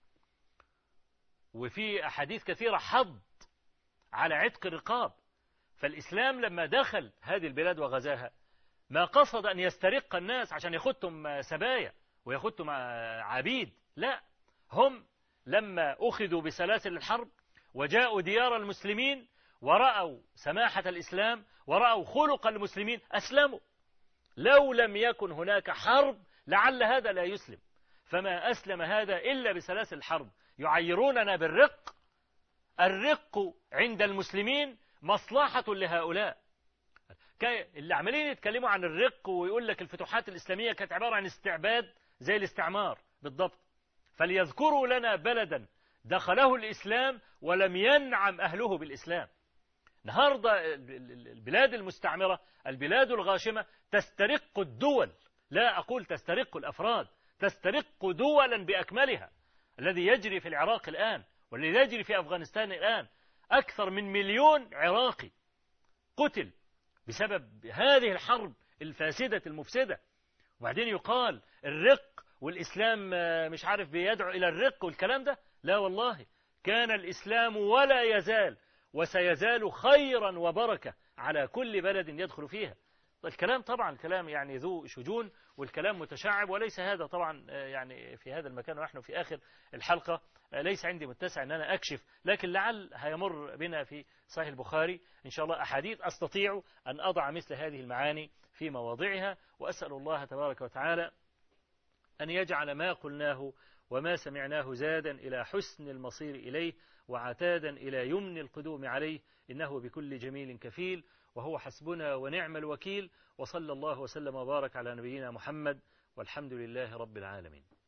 وفي أحاديث كثيرة حض على عتق الرقاب فالإسلام لما دخل هذه البلاد وغزاها ما قصد أن يسترق الناس عشان ياخدهم سبايا وياخدهم عبيد لا هم لما أخذوا بسلاسل الحرب وجاءوا ديار المسلمين ورأوا سماحة الإسلام ورأوا خلق المسلمين أسلموا لو لم يكن هناك حرب لعل هذا لا يسلم فما أسلم هذا إلا بسلاسل الحرب يعيروننا بالرق الرق عند المسلمين مصلحة لهؤلاء اللي عمالين يتكلموا عن الرق ويقول لك الفتوحات الإسلامية كانت عبارة عن استعباد زي الاستعمار بالضبط فليذكروا لنا بلدا دخله الإسلام ولم ينعم أهله بالإسلام النهاردة البلاد المستعمرة البلاد الغاشمة تسترق الدول لا أقول تسترق الأفراد تسترق دولا بأكملها الذي يجري في العراق الآن والذي يجري في أفغانستان الآن أكثر من مليون عراقي قتل بسبب هذه الحرب الفاسدة المفسدة وبعدين يقال الرق والإسلام مش عارف بيدعو إلى الرق والكلام ده لا والله كان الإسلام ولا يزال وسيزال خيرا وبركة على كل بلد يدخل فيها الكلام طبعا الكلام يعني ذو شجون والكلام متشعب وليس هذا طبعا يعني في هذا المكان ونحن في آخر الحلقة ليس عندي متسع أن أنا أكشف لكن لعل هيمر بنا في صحيح البخاري إن شاء الله أحاديث أستطيع أن أضع مثل هذه المعاني في مواضعها وأسأل الله تبارك وتعالى أن يجعل ما قلناه وما سمعناه زادا إلى حسن المصير إليه وعتادا إلى يمن القدوم عليه إنه بكل جميل كفيل وهو حسبنا ونعم الوكيل وصلى الله وسلم وبارك على نبينا محمد والحمد لله رب العالمين